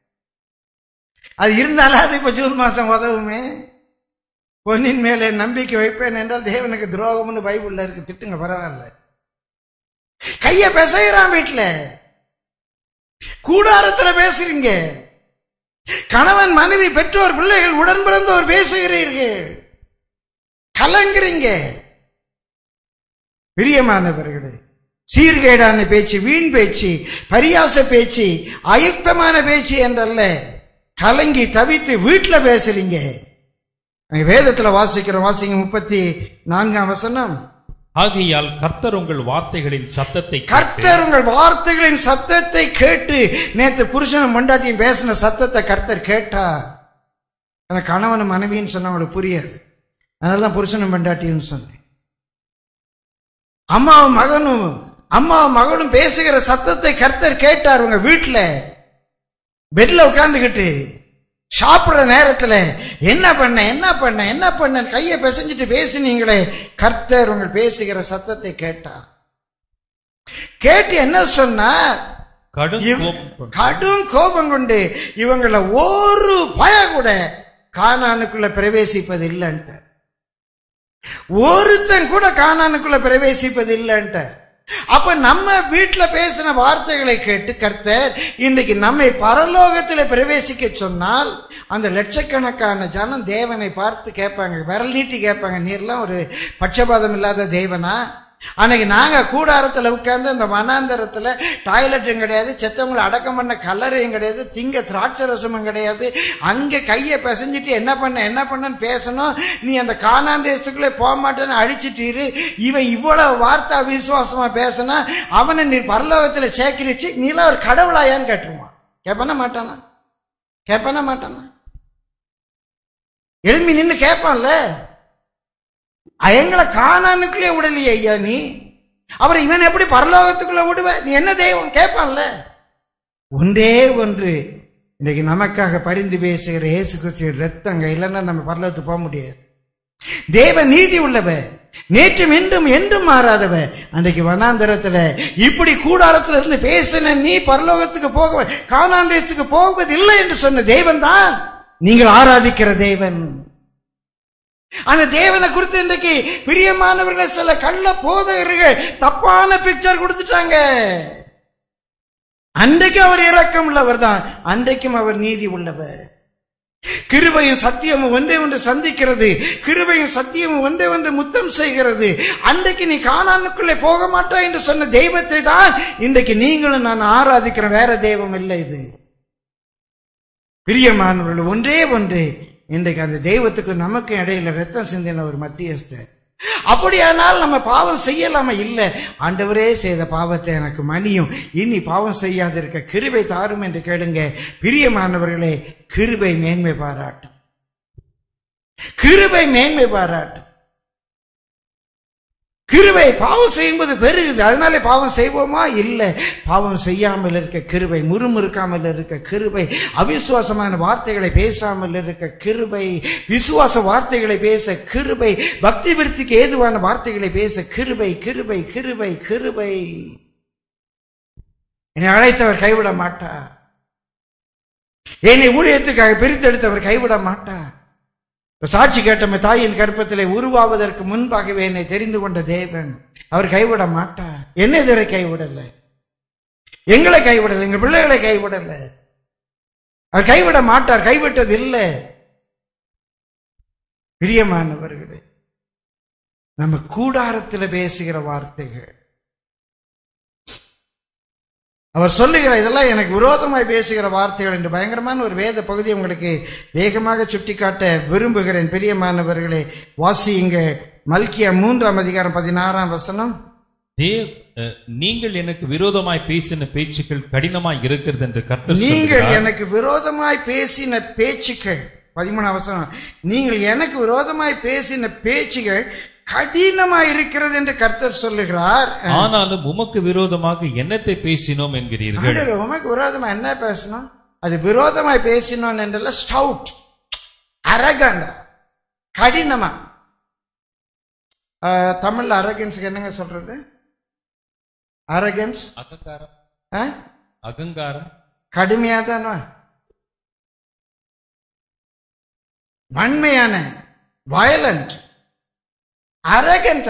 அது இருந்தாலாவது இப்ப ஜூன் மாசம் உதவுமே பொன்னின் மேலே நம்பிக்கை வைப்பேன் என்றால் தேவனுக்கு துரோகம்னு பைபிள்ல இருக்கு திட்டுங்க பரவாயில்ல கைய பிசைகிறான் வீட்டுல கூடாரத்துல பேசுறீங்க கணவன் மனைவி பெற்றோர் பிள்ளைகள் உடன் பிறந்தோர் பேசுகிறீர்கள் கலங்குறீங்க பிரியமானவர்களே சீர்கேடான பேச்சு வீண் பேச்சு பரியாச பேச்சு அயுக்தமான பேச்சு என்றல்ல கலங்கி தவித்து வீட்டுல பேசுறீங்க அங்க வேதத்துல வாசிக்கிறோம் வாசிங்க முப்பத்தி நான்காம் வசனம் ஆகையால் கர்த்தர் உங்கள் வார்த்தைகளின் சத்தத்தை கேட்டு கர்த்தர் உங்கள் வார்த்தைகளின் சத்தத்தை கேட்டு நேத்து புருஷனும் மண்டாட்டியும் பேசின சத்தத்தை கர்த்தர் கேட்டா எனக்கு கணவனும் மனைவின்னு சொன்னா அவங்களுக்கு புரியாது அதனால தான் புருஷனும் மண்டாட்டின்னு சொன்னேன் அம்மாவும் மகனும் அம்மாவும் மகனும் பேசுகிற சத்தத்தை கர்த்தர் கேட்டார் உங்க வீட்டுல பெட்ல உட்கார்ந்துகிட்டு சாப்பிடுற நேரத்துல என்ன பண்ண என்ன பண்ண என்ன பண்ண கையை பிசைஞ்சிட்டு பேசினீங்களே கர்த்தர் உங்கள் பேசுகிற சத்தத்தை கேட்டார் கேட்டு என்ன சொன்னா கடும் இவ- கோபம் கொண்டு கடும் கோபம் கொண்டு இவங்கள ஒரு பய கூட கானானுக்குள்ள பிரவேசிப்பது இல்லைன்ட்ட ஒருத்தன் கூட கானானுக்குள்ள பிரவேசிப்பது இல்லைன்ட்ட அப்ப நம்ம வீட்டுல பேசின வார்த்தைகளை கேட்டு கர்த்தர் இன்னைக்கு நம்மை பரலோகத்துல பிரவேசிக்க சொன்னால் அந்த லட்சக்கணக்கான ஜனம் தேவனை பார்த்து கேட்பாங்க விரல் நீட்டி கேட்பாங்க நீர்லாம் ஒரு பட்சபாதம் இல்லாத தேவனா அன்னைக்கு நாங்க கூடாரத்துல உட்கார்ந்து இந்த வனாந்தரத்துல டாய்லெட்டும் கிடையாது செத்தவங்களை அடக்கம் பண்ண கல்லறையும் கிடையாது திங்க திராட்சை ரசமும் கிடையாது அங்க கையை பிசைஞ்சிட்டு என்ன பண்ண என்ன பண்ணன்னு பேசணும் நீ அந்த காணாந்தேசத்துக்குள்ளே போக மாட்டேன்னு அழிச்சிட்டீரு இவன் இவ்வளவு வார்த்தா விசுவாசமா பேசினா அவனை நீ பரலோகத்துல சேகரிச்சு நீலாம் ஒரு கடவுளாயான்னு கேட்டுருவான் கேட்பானா மாட்டானா கேட்பானா மாட்டானா எழும்பி நின்னு கேட்பான்ல எங்களை காணானுக்குள்ளே விடலையே ஐயா நீ அப்புறம் இவன் எப்படி பரலோகத்துக்குள்ள விடுவ நீ என்ன தெய்வம் கேட்பான்ல ஒன்றே ஒன்று இன்னைக்கு நமக்காக பரிந்து பேசுகிற இயேசு கிறிஸ்து ரத்தங்க இல்லைன்னா நம்ம பரலோகத்துக்கு போக முடியாது தேவ நீதி உள்ளவ நேற்றும் என்றும் என்றும் மாறாதவ அன்றைக்கு வனாந்தரத்துல இப்படி கூடாரத்துல இருந்து பேசின நீ பரலோகத்துக்கு போக காணாந்தேசத்துக்கு போவதில்லை என்று சொன்ன தேவன் தான் நீங்கள் ஆராதிக்கிற தேவன் அந்த தேவனை குறித்து இன்றைக்கு பிரியமானவர்கள் சில கள்ள போதகர்கள் தப்பான பிக்சர் கொடுத்துட்டாங்க அன்றைக்கு அவர் இரக்கம் உள்ளவர் தான் அன்றைக்கும் அவர் நீதி உள்ளவர் கிருபையும் சத்தியமும் ஒன்றே ஒன்று சந்திக்கிறது கிருபையும் சத்தியமும் ஒன்றே ஒன்று முத்தம் செய்கிறது அன்றைக்கு நீ காணானுக்குள்ளே போக மாட்டா என்று சொன்ன தெய்வத்தை தான் இன்றைக்கு நீங்களும் நான் ஆராதிக்கிற வேற தெய்வம் இல்லை இது பிரியமானவர்கள் ஒன்றே ஒன்று இன்றைக்கு அந்த தெய்வத்துக்கு நமக்கு இடையில ரத்தம் சிந்தின ஒரு மத்தியஸ்தர் அப்படியானால் நம்ம பாவம் செய்யலாமா இல்ல ஆண்டவரே செய்த பாவத்தை எனக்கு மன்னியும் இனி பாவம் செய்யாதிருக்க கிருபை தாரும் என்று கேளுங்க பிரியமானவர்களே கிருபை மேன்மை பாராட்டும் கிருபை மேன்மை பாராட்டும் கிருபை பாவம் செய்யும்போது பெருகுது அதனாலே பாவம் செய்வோமா இல்லை பாவம் செய்யாமல் இருக்க கிருபை முறுமுறுக்காமல் இருக்க கிருபை அவிசுவாசமான வார்த்தைகளை பேசாமல் இருக்க கிருபை விசுவாச வார்த்தைகளை பேச கிருபை பக்தி விருத்திக்கு ஏதுவான வார்த்தைகளை பேச கிருபை கிருபை கிருபை கிருபை என்னை அழைத்தவர் கைவிட மாட்டார் என்னை ஊழியத்துக்காக பிரித்தெடுத்தவர் கைவிட மாட்டார் இப்ப சாட்சி கேட்டமே தாயின் கற்பத்திலே உருவாவதற்கு முன்பாகவே என்னை தெரிந்து கொண்ட தேவன் அவர் கைவிட மாட்டார் என்ன இதுவரை கைவிடல எங்களை கைவிடல எங்க பிள்ளைகளை கைவிடல அவர் கைவிட மாட்டார் கைவிட்டது இல்லை பிரியமானவர்களே நம்ம கூடாரத்தில் பேசுகிற வார்த்தைகள் அவர் சொல்லுகிற இதெல்லாம் எனக்கு விரோதமாய் பேசுகிற வார்த்தைகள் என்று பயங்கரமான ஒரு வேத பகுதி உங்களுக்கு வேகமாக சுட்டிக்காட்ட விரும்புகிறேன் பிரியமானவர்களே வாசியுங்க மல்கியா மூன்றாம் அதிகாரம் பதினாறாம் வசனம் தேவ் அஹ், நீங்கள் எனக்கு விரோதமாய் பேசின பேச்சுக்கள் கடினமாய் இருக்கிறது என்று கர்த்தர் நீங்கள் சொல்கிறார். எனக்கு விரோதமாய் பேசின பேச்சுக்கள் பதிமூணு அவசரம் நீங்கள் எனக்கு விரோதமாய் பேசின பேச்சுகள் கடினமாய் இருக்கிறது என்று கர்த்தர் சொல்லுகிறார் ஆனாலும் உமக்கு விரோதமாக என்னத்தை பேசினோம் என்கிறீர்கள் ஆண்டவர், உமக்கு விரோதமா என்ன பேசணும் அது விரோதமாய் பேசினோம் என்றல்ல ஸ்டவுட் அரகண்ட் கடினமா ஆஹ், தமிழ்ல அரகன்ஸ்க்கு என்னங்க சொல்றது அரகன்ஸ் அகங்காரம் அகங்காரம் கடுமையா தானே வன்மையான வயலண்ட் அரகண்டா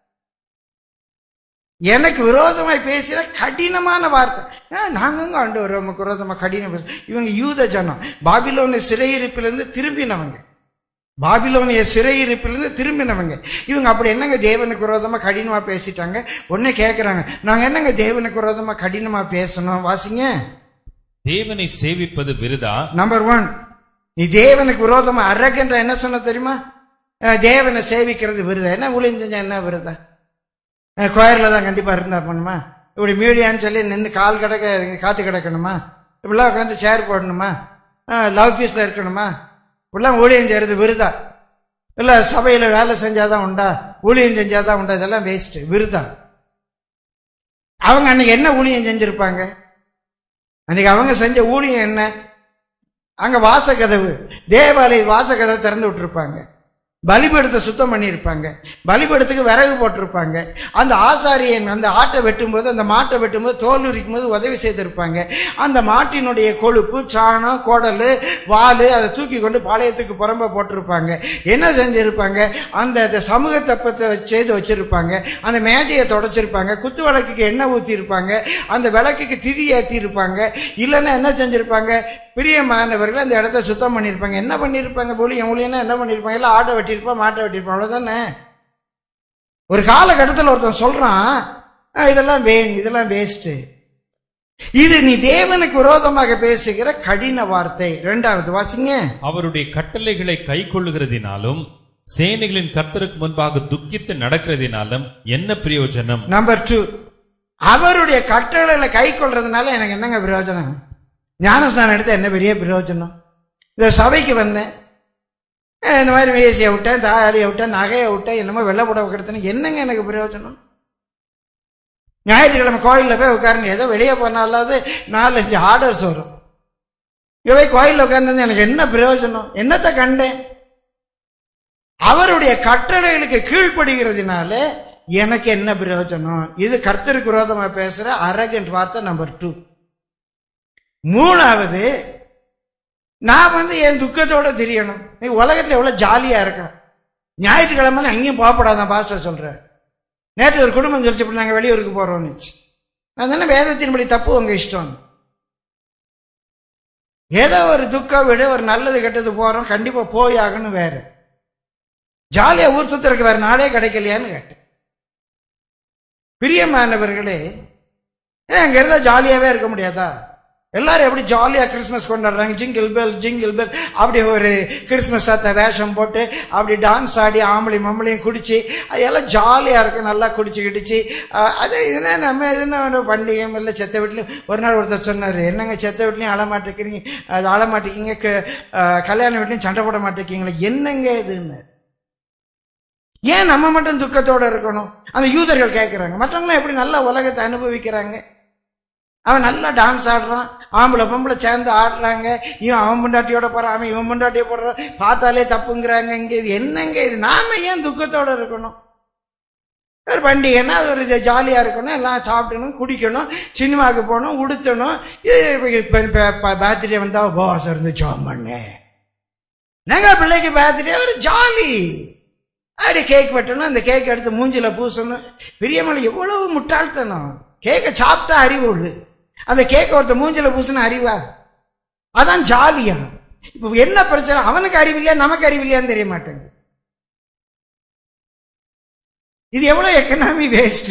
எனக்கு விரோதமாய் பேசுற கடினமான வார்த்தை ஏன் நாங்கங்க ஆண்டு நமக்கு விரோதமா கடினம் பேச இவங்க யூத ஜனம் பாபிலோனிய சிறையிருப்பிலிருந்து திரும்பினவங்க பாபிலோனிய சிறையிருப்பிலிருந்து திரும்பினவங்க இவங்க அப்படி என்னங்க தேவனுக்கு விரோதமா கடினமா பேசிட்டாங்க உடனே கேட்குறாங்க நாங்க என்னங்க தேவனுக்கு விரோதமா கடினமா பேசணும் வாசிங்க தேவனை சேவிப்பது விருதா நம்பர் ஒன் நீ தேவனுக்கு விரோதமா அரகன்ற என்ன சொன்ன தெரியுமா அஹ் தேவனை சேவிக்கிறது விருதா என்ன ஊழியம் செஞ்சா என்ன விருதா அஹ் கோயிலில் தான் கண்டிப்பா இருந்தா பண்ணுமா இப்படி மீடியான்னு சொல்லி நின்று கால் கிடக்க காத்து கிடக்கணுமா இப்படிலாம் உட்காந்து சேர் போடணுமா லவ் ஃபீஸில் இருக்கணுமா இப்படிலாம் ஊழியம் செய்யறது விருதா இல்லை சபையில் வேலை செஞ்சாதான் உண்டா ஊழியம் செஞ்சாதான் உண்டா இதெல்லாம் வேஸ்ட் விருதா அவங்க அன்னைக்கு என்ன ஊழியம் செஞ்சிருப்பாங்க அன்னைக்கு அவங்க செஞ்ச ஊழியம் என்ன அங்க வாசக்கதவு தேவாலய வாசக்கதவை திறந்து விட்டுருப்பாங்க பலிபீடத்தை சுத்தம் பண்ணியிருப்பாங்க பலிபீடத்துக்கு விறகு போட்டிருப்பாங்க அந்த ஆசாரியன் அந்த ஆட்டை வெட்டும்போது அந்த மாட்டை வெட்டும்போது தோல் உரிக்கும் போது உதவி செய்திருப்பாங்க அந்த மாட்டினுடைய கொழுப்பு சாணம் குடல் வால் அதை தூக்கி கொண்டு பாளையத்துக்கு புறம்ப போட்டிருப்பாங்க என்ன செஞ்சிருப்பாங்க அந்த அந்த சமூக தப்பத்தை வச்சு செய்து வச்சிருப்பாங்க அந்த மேஜையை தொடச்சிருப்பாங்க குத்து விளக்குக்கு எண்ணெய் ஊற்றிருப்பாங்க அந்த விளக்குக்கு திரி ஏற்றிருப்பாங்க இல்லைன்னா என்ன செஞ்சிருப்பாங்க பிரியமானவர்கள் அந்த இடத்த சுத்தம் பண்ணியிருப்பாங்க என்ன பண்ணியிருப்பாங்க ஊழியம் ஊழியன்னா என்ன பண்ணியிருப்பாங்க எல்லாம் ஆட்டை வெட்டியிருப்பான் மாட்டை வெட்டியிருப்பான் அவ்வளோதானே ஒரு காலகட்டத்தில் ஒருத்தன் சொல்றான் "ஆ, இதெல்லாம் வேண் இதெல்லாம் வேஸ்ட்டு இது நீ தேவனுக்கு விரோதமாக பேசுகிற கடின வார்த்தை ரெண்டாவது வாசிங்க அவருடைய கட்டளைகளை கை கொள்ளுகிறதினாலும் சேனைகளின் கர்த்தருக்கு முன்பாக துக்கித்து நடக்கிறதினாலும் என்ன பிரயோஜனம் நம்பர் டூ அவருடைய கட்டளைகளை கை கொள்றதுனால எனக்கு என்னங்க பிரயோஜனம் ஞானஸ்நானம் எடுத்த என்ன பெரிய பிரயோஜனம் இந்த சபைக்கு வந்தேன் அஹ் இந்த மாதிரி வேசியை விட்டேன் தாயாரியை விட்டேன் நகையை விட்டேன் என்னமோ வெள்ளை புடவை கிடத்தேன் என்னங்க எனக்கு பிரயோஜனம் ஞாயிற்றுக்கிழமை கோயிலில் போய் உட்காருங்க ஏதோ வெளியே போனாலாவது நாலஞ்சு ஆர்டர்ஸ் வரும் இங்க போய் கோயிலில் உட்கார்ந்து எனக்கு என்ன பிரயோஜனம் என்னத்தை கண்டேன் அவருடைய கட்டளைகளுக்கு கீழ்ப்படுகிறதுனால எனக்கு என்ன பிரயோஜனம் இது கர்த்தருக்கு விரோதமா பேசுற அரகண்ட் வார்த்தை நம்பர் டூ மூணாவது நான் வந்து என் துக்கத்தோட தெரியணும் நீ உலகத்துல எவ்வளவு ஜாலியா இருக்கான் ஞாயிற்றுக்கிழமை அங்கேயும் போகப்படாதான் பாஸ்டர் சொல்றேன் நேற்று ஒரு குடும்பம் சொல்லிச்சு நாங்கள் வெளியூருக்கு போறோம்னு நான் தானே வேதத்தின்படி தப்பு உங்க இஷ்டம் ஏதோ ஒரு துக்கம் விட ஒரு நல்லது கெட்டது போறோம் கண்டிப்பா போய் ஆகணும் வேற ஜாலியா ஊர் சுத்துறதுக்கு வேற நாளே கிடைக்கலையான்னு கேட்டேன் பிரியமானவர்களே ஏன் அங்க இருந்தா ஜாலியாவே இருக்க முடியாதா எல்லாரும் எப்படி ஜாலியா கிறிஸ்மஸ் கொண்டாடுறாங்க ஜிங்கிள் பெல் ஜிங்கிள் பெல் அப்படி ஒரு கிறிஸ்மஸ் சாத்த வேஷம் போட்டு அப்படி டான்ஸ் ஆடி ஆம்பளை மம்பளையும் குடிச்சு அது எல்லாம் ஜாலியா இருக்கும் நல்லா குடிச்சு கிடிச்சு அஹ், அது இதுனா நம்ம இதுனா ஒரு பண்டிகை இல்லை செத்த வீட்லையும் ஒரு நாள் ஒருத்தர் சொன்னார் என்னங்க செத்த வீட்லையும் அழமாட்டேங்கிறீங்க அது அழமாட்டேங்க கல்யாண வீட்லையும் சண்டை போட மாட்டேங்கிறீங்களா என்னங்க இதுன்னு ஏன் நம்ம மட்டும் துக்கத்தோட இருக்கணும் அந்த யூதர்கள் கேட்குறாங்க மற்றவங்களாம் எப்படி நல்லா உலகத்தை அனுபவிக்கிறாங்க அவன் நல்லா டான்ஸ் ஆடுறான் ஆம்பளை பொம்பளை சேர்ந்து ஆடுறாங்க இவன் அவன் முண்டாட்டியோட போறான் அவன் இவன் முண்டாட்டியை போடுறான் பார்த்தாலே தப்புங்கிறாங்க இங்க இது என்னங்க இது நாம ஏன் துக்கத்தோட இருக்கணும் ஒரு பண்டிகைன்னா அது ஒரு ஜாலியாக இருக்கணும் எல்லாம் சாப்பிடணும் குடிக்கணும் சினிமாவுக்கு போகணும் உடுத்தணும் இது இப்போ பர்த்டே வந்தால் உபவாசம் இருந்து ஜோம் பண்ணு நாங்க பிள்ளைக்கு பர்த்டே ஒரு ஜாலி அப்படி கேக் வெட்டணும் அந்த கேக் எடுத்து மூஞ்சில பூசணும் பெரியமலை எவ்வளவு முட்டாள்தனம் கேக்கை சாப்பிட்டா அறிவு உள்ள அந்த கேக்கை ஒருத்த மூஞ்சில பூசின அறிவா அதான் ஜாலியா இப்போ என்ன பிரச்சனை அவனுக்கு அறிவு இல்லையா நமக்கு அறிவு இல்லையான்னு தெரிய மாட்டேங்குது இது எவ்வளவு எக்கனாமி வேஸ்ட்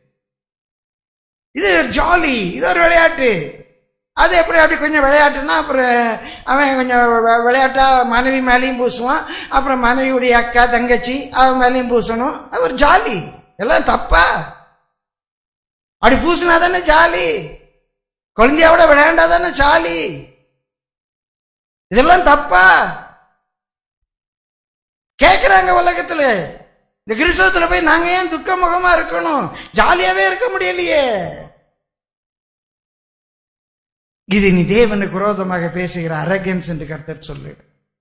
இது ஒரு ஜாலி இது ஒரு விளையாட்டு அது எப்படி அப்படி கொஞ்சம் விளையாட்டுன்னா அப்புறம் அவன் கொஞ்சம் வெ- விளையாட்டா மனைவி மேலேயும் பூசுவான் அப்புறம் மனைவியுடைய அக்கா தங்கச்சி அவன் மேலேயும் பூசணும் அது ஒரு ஜாலி எல்லாம் தப்பா அப்படி பூசினா தானே ஜாலி குழந்தையோட விளையாண்டா தானே ஜாலி இதெல்லாம் தப்பா கேக்குறாங்க உலகத்துல இந்த கிறிஸ்தவத்துல போய் நாங்க ஏன் துக்க முகமா இருக்கணும் ஜாலியாவே இருக்க முடியலையே இது நீ தேவனுக்கு விரோதமாக பேசுகிற அரகன்ஸ் என்று கர்த்தர் சொல்லு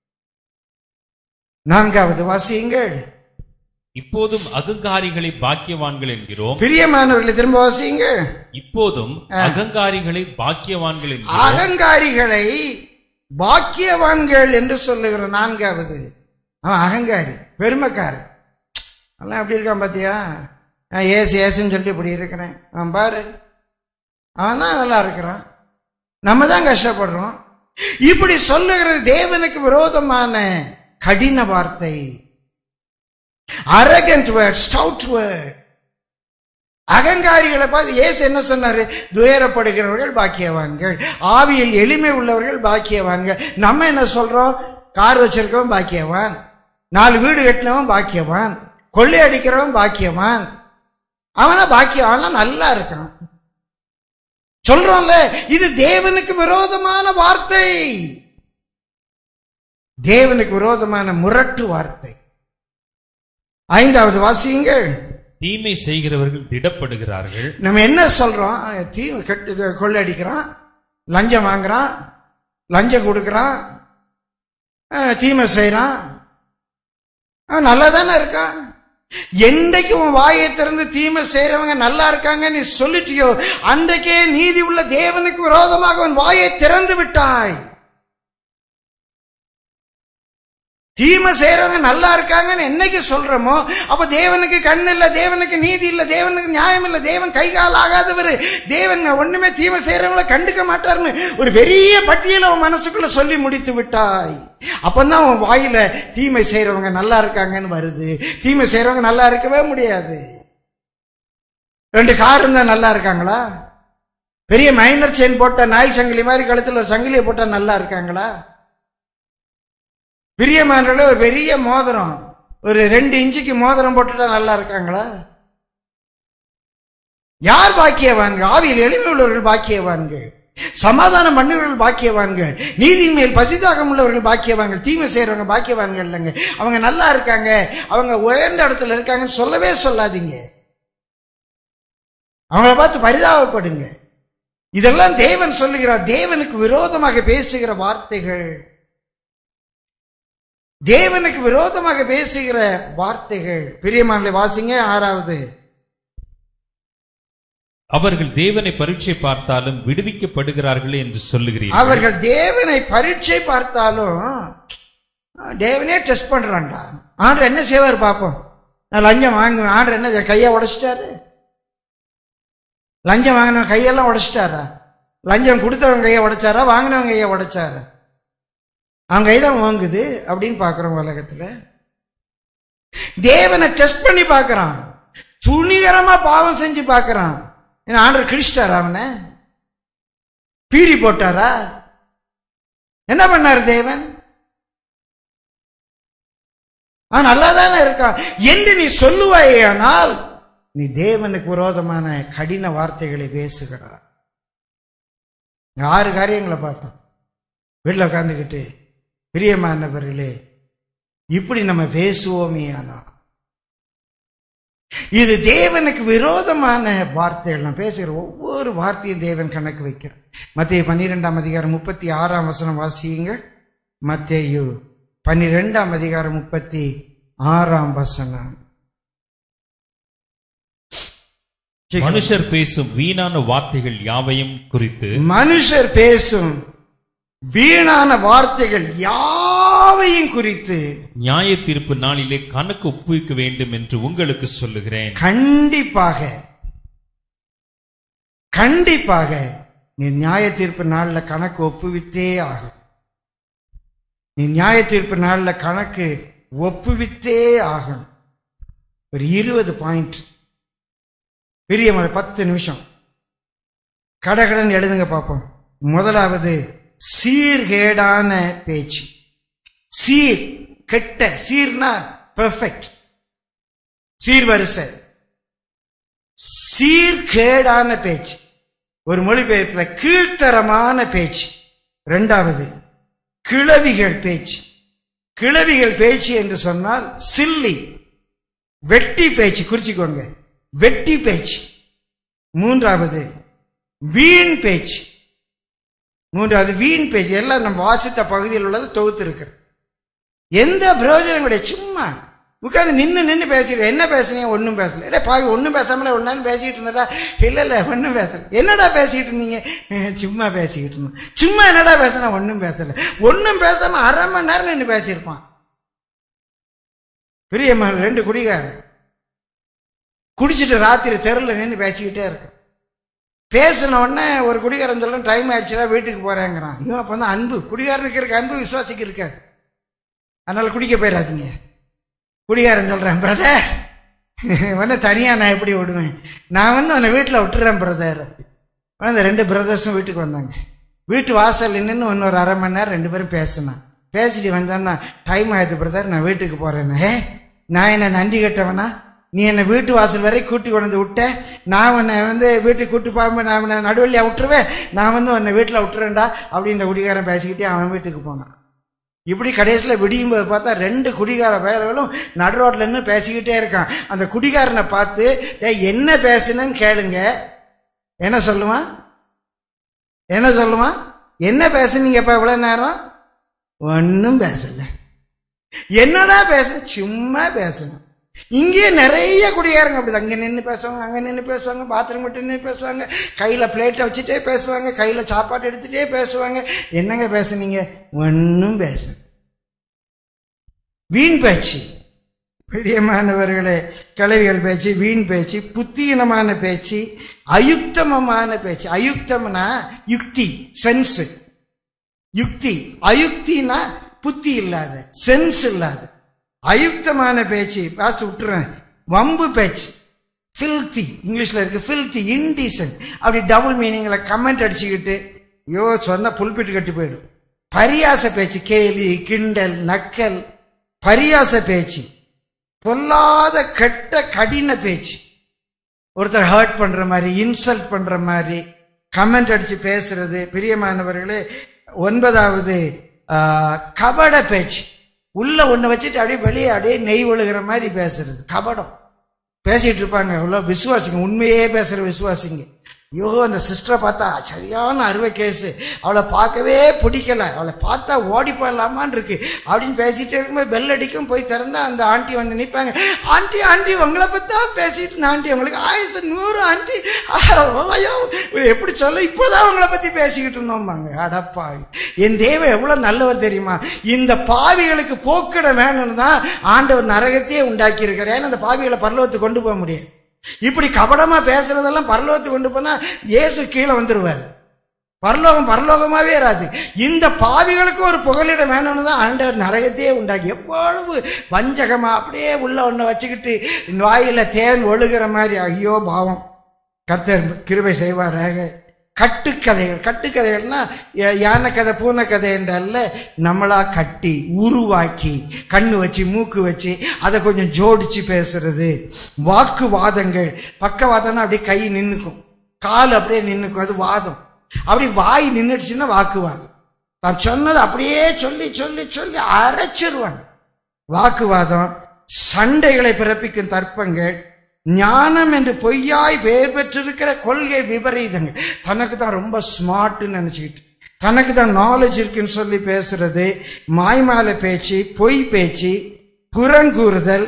நான்காவது வாசியுங்கள் இப்போதும் அகங்காரிகளை பாக்கியவான்கள் என்கிறோம் பிரியமானவர்களை திரும்ப வாசியுங்கள் இப்போதும் அகங்காரிகளை பாக்கியவான்கள் என்கிறோம் அகங்காரிகளை பாக்கியவான்கள் என்று சொல்லுகிற நான்காவது அவன் அகங்காரி பெருமைக்காரன் அவன் எப்படி இருக்கான் பாத்தியா நான் ஏசு ஏசுன்னு சொல்லிட்டு இப்படி இருக்கிறேன் அவன் பாரு அவன் தான் நல்லா இருக்கிறான் நம்ம தான் கஷ்டப்படுறோம் இப்படி சொல்லுகிறது தேவனுக்கு விரோதமான கடின வார்த்தை அரகண்ட் வேர்ட் ஸ்டவுட் வேர்ட் அகங்காரிகளை பார்த்து இயேசு என்ன சொன்னாரு துயரப்படுகிறவர்கள் பாக்கியவான்கள் ஆவியில் எளிமை உள்ளவர்கள் பாக்கியவான்கள் நம்ம என்ன சொல்றோம் கார் வச்சிருக்கவன் பாக்கியவான் நாலு வீடு கட்டினவன் பாக்கியவான் கொள்ளை அடிக்கிறவன் பாக்கியவான் அவனா பாக்கியவான் நல்லா இருக்கான் சொல்றோம்ல இது தேவனுக்கு விரோதமான வார்த்தை தேவனுக்கு விரோதமான முரட்டு வார்த்தை ஐந்தாவது வாசியுங்கள் தீமை செய்கிறவர்கள் திடப்படுகிறார்கள் நம்ம என்ன சொல்றோம் தீ கட்டு கொள்ளடிக்கிறான் லஞ்சம் வாங்குறான் லஞ்சம் கொடுக்குறான் அஹ், தீமை செய்கிறான் நல்லா தானே இருக்கான் என்றைக்கு உன் வாயை திறந்து தீமை செய்றவங்க நல்லா இருக்காங்க நீ சொல்லிட்டியோ அன்றைக்கே நீதி உள்ள தேவனுக்கு விரோதமாக உன் வாயை திறந்து விட்டாய் தீமை செய்றவங்க நல்லா இருக்காங்கன்னு என்னைக்கு சொல்றோமோ அப்ப தேவனுக்கு கண் இல்ல தேவனுக்கு நீதி இல்ல தேவனுக்கு நியாயம் இல்ல தேவன் கை கால் ஆகாதவர் தேவன் ஒண்ணுமே தீமை செய்யறவங்கள கண்டுக்க மாட்டார்னு ஒரு பெரிய பட்டியலை உன் மனசுக்குள்ள சொல்லி முடித்து விட்டாய் அப்பதான் உன் வாயில தீமை செய்யறவங்க நல்லா இருக்காங்கன்னு வருது தீமை செய்யறவங்க நல்லா இருக்கவே முடியாது ரெண்டு கார் இருந்தா நல்லா இருக்காங்களா பெரிய மைனர் செயின் போட்ட நாய் சங்கிலி மாதிரி கழுத்துல ஒரு சங்கிலியை போட்டா நல்லா இருக்காங்களா பிரியமானவர்களே ஒரு பெரிய மோதிரம் ஒரு ரெண்டு இன்ச்சுக்கு மோதிரம் போட்டுட்டா நல்லா இருக்காங்களா யார் பாக்கியவான்கள் ஆவியில் எளிமை உள்ளவர்கள் பாக்கியவான்கள் சமாதானம் பண்ணுறவர்கள் பாக்கியவான்கள் நீதியின் மேல் பசிதாகம் உள்ளவர்கள் பாக்கியவான்கள் தீமை செய்யறவங்க பாக்கியவான்கள் இல்லைங்க அவங்க நல்லா இருக்காங்க அவங்க உயர்ந்த இடத்துல இருக்காங்கன்னு சொல்லவே சொல்லாதீங்க அவங்கள பார்த்து பரிதாபப்படுங்க இதெல்லாம் தேவன் சொல்லுகிறார் தேவனுக்கு விரோதமாக பேசுகிற வார்த்தைகள் தேவனுக்கு விரோதமாக பேசுகிற வார்த்தைகள் பிரியமானலை வாசிங்க ஆறாவது அவர்கள் தேவனை பரீட்சை பார்த்தாலும் விடுவிக்கப்படுகிறார்களே என்று சொல்லுகிறீர்கள் அவர்கள் தேவனை பரீட்சை பார்த்தாலும் தேவனே டெஸ்ட் பண்றான்டா ஆண்டர் என்ன செய்வார் பார்ப்போம் நான் லஞ்சம் வாங்குவேன் ஆண்டர் என்ன கையை உடைச்சிட்டாரு லஞ்சம் வாங்கினவன் கையெல்லாம் உடைச்சிட்டாரா லஞ்சம் கொடுத்தவன் கையை உடைச்சாரா வாங்கினவன் கையை உடைச்சாரா அவன் கைதான் வாங்குது அப்படின்னு பார்க்குறோம் உலகத்துல தேவனை டெஸ்ட் பண்ணி பார்க்கறான் துணிகரமா பாவம் செஞ்சு பார்க்கறான் ஏன்னா ஆண்டர் கிழிச்சிட்டாரா அவனை பீறி போட்டாரா என்ன பண்ணார் தேவன் அவன் நல்லா தானே இருக்கான் என்று நீ சொல்லுவாயானால் நீ தேவனுக்கு விரோதமான கடின வார்த்தைகளை பேசுகிறார் ஆறு காரியங்களை பார்த்தோம் வீட்டில் உட்காந்துக்கிட்டு பிரியமானவர்களே இப்படி நம்ம பேசுவோமே ஆனா இது தேவனுக்கு விரோதமான வார்த்தைகள் நான் பேசுகிற ஒவ்வொரு வார்த்தையும் தேவன் கணக்கு வைக்கிறார் மத்திய பன்னிரெண்டாம் அதிகாரம் முப்பத்தி ஆறாம் வசனம் வாசியுங்கள் மத்தேயு பன்னிரெண்டாம் அதிகாரம் முப்பத்தி ஆறாம் வசனம் மனுஷர் பேசும் வீணான வார்த்தைகள் யாவையும் குறித்து மனுஷர் பேசும் வீணான வார்த்தைகள் யாவையும் யாவையும் குறித்து நியாய தீர்ப்பு நாளிலே கணக்கு ஒப்புவிக்க வேண்டும் என்று உங்களுக்கு சொல்லுகிறேன் கண்டிப்பாக கண்டிப்பாக நீ நியாய தீர்ப்பு நாள்ல கணக்கு ஒப்புவித்தே ஆகும் நீ நியாய தீர்ப்பு நாள்ல கணக்கு ஒப்புவித்தே ஆகும் ஒரு இருபது பாயிண்ட் பெரிய மலை பத்து நிமிஷம் கடகடன் எழுதுங்க பார்ப்போம் முதலாவது சீர்கேடான பேச்சு சீர் கெட்ட சீர்னா பெர்ஃபெக்ட் சீர்வரிசை சீர்கேடான பேச்சு ஒரு மொழிபெயர்ப்புல கீழ்த்தரமான பேச்சு ரெண்டாவது கிளவிகள் பேச்சு கிளவிகள் பேச்சு என்று சொன்னால் சில்லி வெட்டி பேச்சு குறிச்சிக்கோங்க வெட்டி பேச்சு மூன்றாவது வீண் பேச்சு மூன்றாவது வீண் பேச்சு எல்லாம் நம்ம வாசித்த பகுதியில் உள்ளது தொகுத்து இருக்கு எந்த பிரயோஜனம் கிடையாது சும்மா உட்காந்து நின்று நின்று பேசிட்டு என்ன பேசுனீங்க ஒன்றும் பேசல இல்லை பாவி ஒன்றும் பேசாமல ஒன்றாலும் பேசிக்கிட்டு இருந்தடா இல்லை இல்லை ஒன்றும் பேசல என்னடா பேசிக்கிட்டு இருந்தீங்க "அஹ், சும்மா பேசிக்கிட்டு இருந்தோம் சும்மா என்னடா பேசினா ஒன்றும் பேசல ஒன்றும் பேசாம அரை மணி நேரம் நின்று பேசியிருப்பான் பெரிய மகன் ரெண்டு குடிகாரன் குடிச்சிட்டு ராத்திரி தெருவில் நின்று பேசிக்கிட்டே இருக்கு பேசின உடனே ஒரு குடிகாரன் சொல்ல டைம் ஆயிடுச்சுடா வீட்டுக்கு போறேங்கிறான் இவன் அப்போ தான் அன்பு குடிகாரனுக்கு இருக்க அன்பு விசுவாசிக்கு இருக்காது அதனால குடிக்க போயிடாதீங்க குடிகாரன் சொல்றேன் பிரதர் உன்னை தனியா நான் எப்படி விடுவேன் நான் வந்து உன்னை வீட்டில் விட்டுறேன் பிரதர் அந்த ரெண்டு பிரதர்ஸும் வீட்டுக்கு வந்தாங்க வீட்டு வாசல் நின்று இன்னொரு அரை மணி நேரம் ரெண்டு பேரும் பேசினான் பேசிட்டு வந்தோன்னா டைம் ஆயிடுது பிரதர் நான் வீட்டுக்கு போறேன்னு ஏ நான் என்ன நன்றி கட்டவனா நீ என்னை வீட்டு வாசல் வரை கூட்டி கொண்டு வந்து விட்ட நான் உன்னை வந்து வீட்டுக்கு கூட்டி போகாம நான் உன்னை நடுவழியா விட்டுருவேன் நான் வந்து உன்னை வீட்டில் விட்டுறேன்டா அப்படின்னு இந்த குடிகாரன் பேசிக்கிட்டே அவன் வீட்டுக்கு போனான் இப்படி கடைசியில் விடியும் போது பார்த்தா ரெண்டு குடிகார பயல்களும் நடு ரோட்ல நின்று பேசிக்கிட்டே இருக்கான் அந்த குடிகாரனை பார்த்து "டேய், என்ன பேசுனேன்னு கேளுங்க என்ன சொல்லுவான் என்ன சொல்லுவான் என்ன பேசுனீங்க இப்ப இவ்வளவு நேரம் ஒன்றும் பேசல என்னடா பேச சும்மா பேசணும் இங்கே நிறைய குடிகாரங்க அப்படி அங்கே நின்று பேசுவாங்க அங்கே நின்று பேசுவாங்க பாத்ரூம் விட்டு நின்று பேசுவாங்க கையில் பிளேட்டை வச்சுட்டே பேசுவாங்க கையில் சாப்பாடு எடுத்துட்டே பேசுவாங்க என்னங்க பேசுனீங்க ஒன்றும் பேச வீண் பேச்சு பிரியமானவர்களே கலவிகள் பேச்சு வீண் பேச்சு புத்தீனமான பேச்சு அயுக்தமமான பேச்சு அயுக்தம்னா யுக்தி சென்ஸ் யுக்தி அயுக்தினா புத்தி இல்லாத சென்ஸ் இல்லாத அயுக்தமான பேச்சு பாஸ்ட் விட்டுறேன் வம்பு பேச்சு ஃபில்தி இங்கிலீஷ்ல இருக்கு ஃபில்தி இன்டீசன் அப்படி டபுள் மீனிங்ல கமெண்ட் அடிச்சுக்கிட்டு ஐயோ சொன்ன புல்பிட்டு கட்டி போயிடும் பரியாச பேச்சு கேலி கிண்டல் நக்கல் பரியாச பேச்சு பொல்லாத கெட்ட கடின பேச்சு ஒருத்தர் ஹர்ட் பண்ற மாதிரி இன்சல்ட் பண்ற மாதிரி கமெண்ட் அடிச்சு பேசுறது பிரியமானவர்களே ஒன்பதாவது ஆ, கபட பேச்சு உள்ள ஒண்ணு வச்சுட்டு அப்படியே வெளியே அப்படியே நெய் ஒழுகிற மாதிரி பேசுறது கபடம் பேசிட்டு இருப்பாங்க அவ்வளோ விசுவாசிங்க உண்மையே பேசுற விசுவாசிங்க ஐயோ அந்த சிஸ்டரை பார்த்தா சரியான அறுவை கேஸு அவளை பார்க்கவே பிடிக்கல அவளை பார்த்தா ஓடி போயிடலாமான்னு இருக்கு அப்படின்னு பேசிட்டே இருக்கும்போது பெல் அடிக்கும் போய் திறந்தா அந்த ஆண்டி வந்து நிற்பாங்க ஆண்டி ஆண்டி உங்களை பற்றி தான் பேசிட்டு இருந்தேன் ஆண்டி உங்களுக்கு ஆயுசு நூறு ஆண்டி ஐயோ இவரு எப்படி சொல்ல இப்போதான் உங்களை பற்றி பேசிக்கிட்டு இருந்தோம்பாங்க அடப்பாவி என் தேவன் எவ்வளோ நல்லவர் தெரியுமா இந்த பாவிகளுக்கு போக்கிட வேணும்னு தான் ஆண்டவர் நரகத்தையே உண்டாக்கி இருக்கிறேன் ஏன்னா அந்த பாவிகளை பரலோகத்துக்கு கொண்டு போக முடியாது இப்படி கபடமா பேசுறதெல்லாம் பரலோகத்துக்கு கொண்டு போனா இயேசு கீழே வந்துருவார் பரலோகம் பரலோகமாவே இராது இந்த பாவிகளுக்கு ஒரு புகலிடம் வேணும்னு தான் ஆண்டவர் நரகத்தையே உண்டாக்கி எவ்வளவு வஞ்சகமா அப்படியே உள்ள ஒண்ணு வச்சுக்கிட்டு வாயில தேன் ஒழுகிற மாதிரி ஐயோ பாவம் கர்த்தர் கிருபை செய்வாராக கட்டுக்கதைகள் கட்டுக்கதைகள்னா யா- யானை கதை பூனை கதை என்றல்ல நம்மளா கட்டி உருவாக்கி கண்ணு வச்சு மூக்கு வச்சு அதை கொஞ்சம் ஜோடிச்சு பேசுறது வாக்குவாதங்கள் பக்கவாதம்னா அப்படியே கை நின்னுக்கும் கால் அப்படியே நின்னுக்கும் அது வாதம் அப்படி வாய் நின்றுடுச்சுன்னா வாக்குவாதம் நான் சொன்னதை அப்படியே சொல்லி சொல்லி சொல்லி அரைச்சிருவாங்க வாக்குவாதம் சண்டைகளை பிறப்பிக்கும் தர்ப்பங்கள் ஞானம் என்று பொய்யாய் பெயர் பெற்றிருக்கிற கொள்கை விபரீதங்கள் தனக்கு தான் ரொம்ப ஸ்மார்ட்னு நினைச்சுக்கிட்டு தனக்கு தான் நாலேஜ் இருக்குன்னு சொல்லி பேசுறது மாய்மால பேச்சு பொய் பேச்சு புறங்கூறுதல்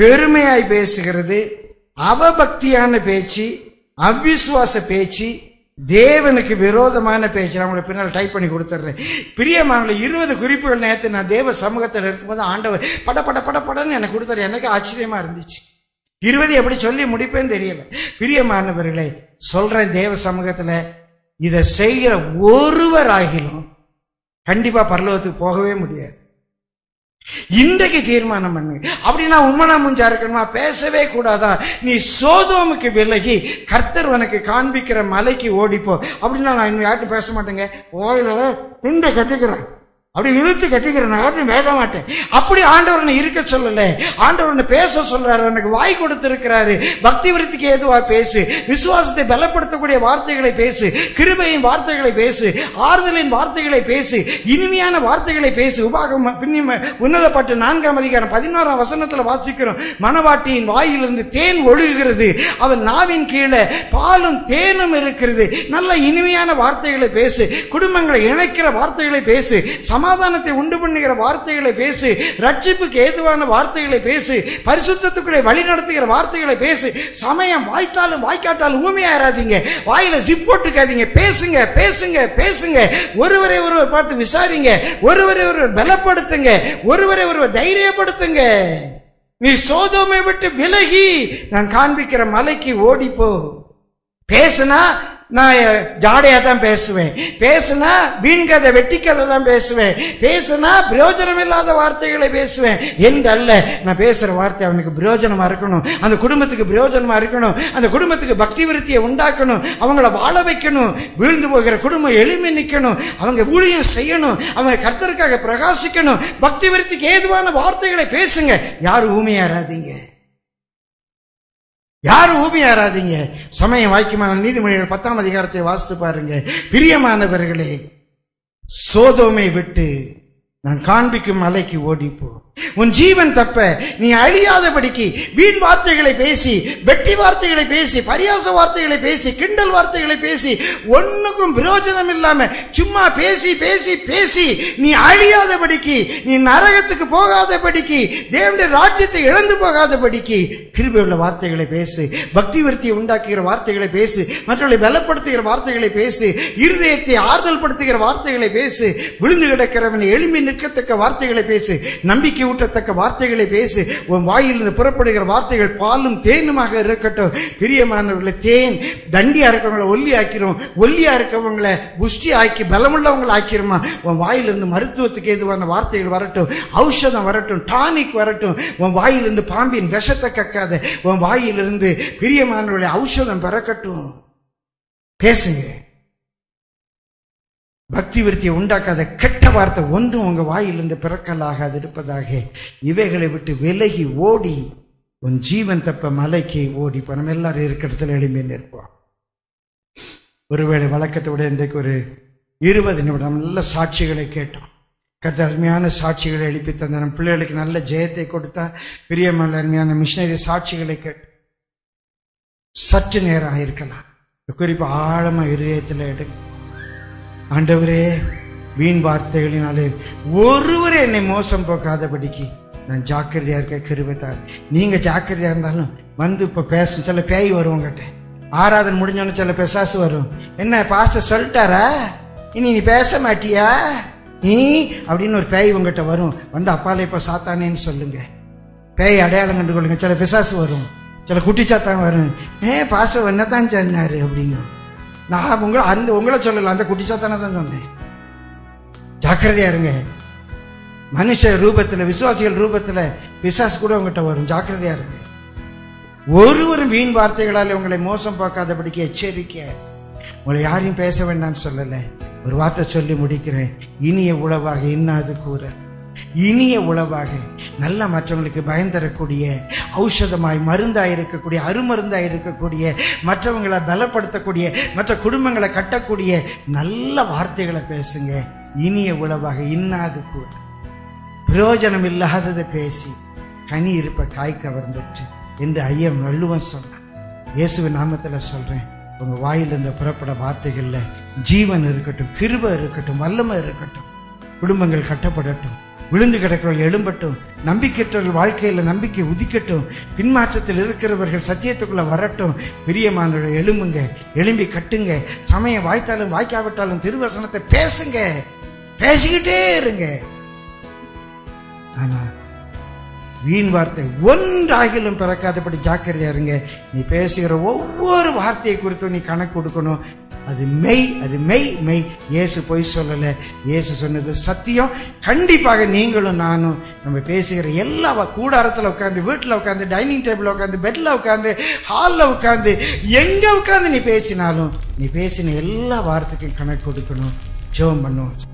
பெருமையாய் பேசுகிறது அவபக்தியான பேச்சு அவ்விசுவாச பேச்சு தேவனுக்கு விரோதமான பேச்சு நான் உங்களுக்கு பின்னால் டைப் பண்ணி கொடுத்துட்றேன் பிரியமான இருபது குறிப்புகள் நேற்று நான் தேவ சமூகத்தில் இருக்கும்போது ஆண்டவர் பட பட பட படன்னு எனக்கு கொடுத்தாரு எனக்கு ஆச்சரியமா இருந்துச்சு இருபது எப்படி சொல்லி முடிப்பேன்னு தெரியல பிரியமானவர்களே சொல்றேன் தேவ சமூகத்துல இதை செய்கிற ஒருவர் ஆகிலும் கண்டிப்பா பரலோகத்துக்கு போகவே முடியாது இன்றைக்கு தீர்மானம் பண்ணுங்க அப்படின்னா உண்மனா முஞ்சா இருக்கணுமா பேசவே கூடாதா நீ சோதோமுக்கு விலகி கர்த்தர் உனக்கு காண்பிக்கிற மலைக்கு ஓடிப்போ அப்படின்னா நான் இனிமே யார்ட்டும் பேச மாட்டேங்க ஓயில துண்டை கட்டிக்கிறேன் அப்படி இழுத்து கட்டிக்கிறேன் நான் யார்ட்டும் பேச மாட்டேன் அப்படி ஆண்டவர் என்னை இருக்க சொல்லல ஆண்டவர் என்னை பேச சொல்றாரு எனக்கு வாய் கொடுத்திருக்கிறாரு பக்தி விருத்திக்கு ஏதுவா பேசு விசுவாசத்தை பலப்படுத்தக்கூடிய வார்த்தைகளை பேசு கிருபையின் வார்த்தைகளை பேசு ஆறுதலின் வார்த்தைகளை பேசு இனிமையான வார்த்தைகளை பேசு உபாகம் பின்னி உன்னதப்பட்டு நான்காம் அதிகாரம் பதினோராம் வசனத்துல வாசிக்கிறோம் மணவாட்டியின் வாயிலிருந்து தேன் ஒழுகுகிறது அவன் நாவின் கீழே பாலும் தேனும் இருக்கிறது நல்ல இனிமையான வார்த்தைகளை பேசு குடும்பங்களை இணைக்கிற வார்த்தைகளை பேசு சமாதானத்தை உண்டு பண்ணுகிற வார்த்தைகளை பேசு ரட்சிப்புக்கு ஏதுவான வார்த்தைகளை பேசு பரிசுத்தத்துக்குள்ளே வழி நடத்துகிற வார்த்தைகளை பேசு சமயம் வாய்த்தாலும் வாய்க்காட்டாலும் ஊமையாராதீங்க வாயில ஜிப் போட்டுக்காதீங்க பேசுங்க பேசுங்க பேசுங்க ஒருவரை ஒருவர் பார்த்து விசாரிங்க ஒருவரை ஒருவர் பலப்படுத்துங்க ஒருவரை ஒருவர் தைரியப்படுத்துங்க நீ சோதோமை விட்டு விலகி நான் காண்பிக்கிற மலைக்கு ஓடிப்போ பேசுனா நான் ஜாடையா தான் பேசுவேன் பேசுனா வீண் கதை வெட்டி கதை தான் பேசுவேன் பேசுனா பிரயோஜனம் இல்லாத வார்த்தைகளை பேசுவேன் என்றல்ல நான் பேசுற வார்த்தை அவனுக்கு பிரயோஜனமா இருக்கணும் அந்த குடும்பத்துக்கு பிரயோஜனமா இருக்கணும் அந்த குடும்பத்துக்கு பக்தி விருத்தியை உண்டாக்கணும் அவங்கள வாழ வைக்கணும் வீழ்ந்து போகிற குடும்பம் எளிமை நிற்கணும் அவங்க ஊழியம் செய்யணும் அவங்க கர்த்தருக்காக பிரகாசிக்கணும் பக்தி விருத்திக்கு ஏதுவான வார்த்தைகளை பேசுங்க யாரும் ஊமையாராதீங்க யாரும் ஊமையாராதீங்க சமயம் வாய்க்குமான நீதிமொழிகள் பத்தாம் அதிகாரத்தை வாசித்து பாருங்க பிரியமானவர்களே சோதோமை விட்டு நான் காண்பிக்கும் மலைக்கு ஓடிப்போ உன் ஜீவன் தப்ப நீ அழியாதபடிக்கு வீண் வார்த்தைகளை பேசி வெட்டி வார்த்தைகளை பேசி பரியாச வார்த்தைகளை பேசி கிண்டல் வார்த்தைகளை பேசி ஒண்ணுக்கும் பிரயோஜனம் இல்லாம சும்மா பேசி பேசி பேசி நீ அழியாதபடிக்கு நீ நரகத்துக்கு போகாதபடிக்கு தேவனுடைய ராஜ்யத்தை இழந்து போகாதபடிக்கு கிருபையுள்ள வார்த்தைகளை பேசு பக்தி விருத்தியை உண்டாக்குகிற வார்த்தைகளை பேசு மற்றவர்களை பலப்படுத்துகிற வார்த்தைகளை பேசு இருதயத்தை ஆறுதல் படுத்துகிற வார்த்தைகளை பேசு விழுந்து கிடக்கிறவனை எளிமை நிற்கத்தக்க வார்த்தைகளை பேசு நம்பிக்கை ஊட்டத்தக்க வார்த்தைகளை பேசு உன் வாயிலிருந்து புறப்படுகிற வார்த்தைகள் பாலும் தேனுமாக இருக்கட்டும் பிரியமானவர்களை தேன் தண்டியா இருக்கவங்களை ஒல்லி ஆக்கிரும் ஒல்லியா இருக்கவங்களை புஷ்டி ஆக்கி பலமுள்ளவங்களை ஆக்கிருமா உன் வாயிலிருந்து மருத்துவத்துக்கு ஏதுவான வார்த்தைகள் வரட்டும் ஔஷதம் வரட்டும் டானிக் வரட்டும் உன் வாயிலிருந்து பாம்பின் விஷத்தை கக்காத உன் வாயிலிருந்து பிரியமானவர்களை ஔஷதம் பிறக்கட்டும் பேசுங்க பக்தி விருத்தியை உண்டாக்காத கெட்ட வார்த்தை ஒன்றும் உங்க வாயிலிருந்து பிறக்கலாகாது இருப்பதாக இவைகளை விட்டு விலகி ஓடி உன் ஜீவன் தப்ப மலைக்கு ஓடி இப்போ நம்ம எல்லாரும் இருக்கிற இடத்துல எளிமையை நிற்போம் ஒருவேளை வழக்கத்தை விட இன்றைக்கு ஒரு இருபது நிமிடம் நல்ல சாட்சிகளை கேட்டோம் கருத்து அருமையான சாட்சிகளை எழுப்பி தந்த நம் பிள்ளைகளுக்கு நல்ல ஜெயத்தை கொடுத்தா பிரியமான அருமையான மிஷினரி சாட்சிகளை கேட்டு சற்று நேரம் ஆயிருக்கலாம் குறிப்பா ஆழமா இருதயத்தில் எடுங்க ஆண்டவரே வீண் வார்த்தைகளினாலே ஒருவரே என்னை மோசம் போக்காதபடிக்கு நான் ஜாக்கிரதையா இருக்க கிருபத்தார் நீங்க ஜாக்கிரதையா இருந்தாலும் வந்து இப்ப பேசும் சில பேய் வரும் உங்ககிட்ட ஆராதனை முடிஞ்சோன்னு சில பெசாசு வரும் என்ன பாஸ்டர் சொல்லிட்டாரா இனி நீ பேச மாட்டியா நீ அப்படின்னு ஒரு பேய் உங்ககிட்ட வரும் வந்து அப்பாலே இப்ப சாத்தானேன்னு சொல்லுங்க பேய் அடையாளம் கண்டு கொள்ளுங்க சில பிசாசு வரும் சில குட்டிச்சாத்தான் வரும் ஏ பாஸ்டர் என்னத்தான் சொன்னாரு அப்படிங்கும் நான் உங்களை அந்த உங்களை சொல்லல அந்த குட்டிச்சாத்தானே தான் சொன்னேன் ஜாக்கிரதையா இருங்க மனுஷ ரூபத்துல விசுவாசிகள் ரூபத்துல பிசாசு கூட உங்ககிட்ட வரும் ஜாக்கிரதையா இருங்க ஒருவரும் வீண் வார்த்தைகளால் உங்களை மோசம் பார்க்காதபடிக்கு எச்சரிக்கை உங்களை யாரையும் பேச வேண்டாம்னு சொல்லல ஒரு வார்த்தை சொல்லி முடிக்கிறேன் இனிய உளவாக இன்னாது கூற இனிய உளவாக நல்ல மற்றவங்களுக்கு பயன் தரக்கூடிய ஔஷதமாய் மருந்தாய் இருக்கக்கூடிய அருமருந்தாய் இருக்கக்கூடிய மற்றவங்களை பலப்படுத்தக்கூடிய மற்ற குடும்பங்களை கட்டக்கூடிய நல்ல வார்த்தைகளை பேசுங்க இனிய உளவாக இன்னாது கூட பிரயோஜனம் இல்லாததை பேசி கனி இருப்ப காய் கவர்ந்துட்டு என்று ஐயம் வள்ளுவன் சொன்னான் இயேசுவின் நாமத்துல சொல்றேன் உங்க வாயிலிருந்து புறப்பட வார்த்தைகள்ல ஜீவன் இருக்கட்டும் கிருப இருக்கட்டும் வல்லமை இருக்கட்டும் குடும்பங்கள் கட்டப்படட்டும் விழுந்து கிடக்கிறவர்கள் எழும்பட்டும் நம்பிக்கையற்றவர்கள் வாழ்க்கையில் நம்பிக்கை உதிக்கட்டும் பின்மாற்றத்தில் இருக்கிறவர்கள் சத்தியத்துக்குள்ள வரட்டும் பிரியமானவர்கள் எழும்புங்க எழும்பி கட்டுங்க சமயம் வாய்த்தாலும் வாய்க்காவிட்டாலும் திருவசனத்தை பேசுங்க பேசிக்கிட்டே இருங்க ஆனா வீண் வார்த்தை ஒன்றாகிலும் பிறக்காதபடி ஜாக்கிரதையா இருங்க நீ பேசுகிற ஒவ்வொரு வார்த்தையை குறித்தும் நீ கணக்கு கொடுக்கணும் அது மெய் அது மெய் மெய் இயேசு பொய் சொல்லல இயேசு சொன்னது சத்தியம் கண்டிப்பாக நீங்களும் நானும் நம்ம பேசுகிற எல்லா வ- கூடாரத்துல உட்காந்து வீட்டில் உட்காந்து டைனிங் டேபிள் உட்காந்து பெட்ல உட்காந்து ஹாலில் உட்காந்து எங்க உட்காந்து நீ பேசினாலும் நீ பேசின எல்லா வார்த்தைக்கும் கணக்கு கொடுக்கணும் ஜெபம் பண்ணுவோம்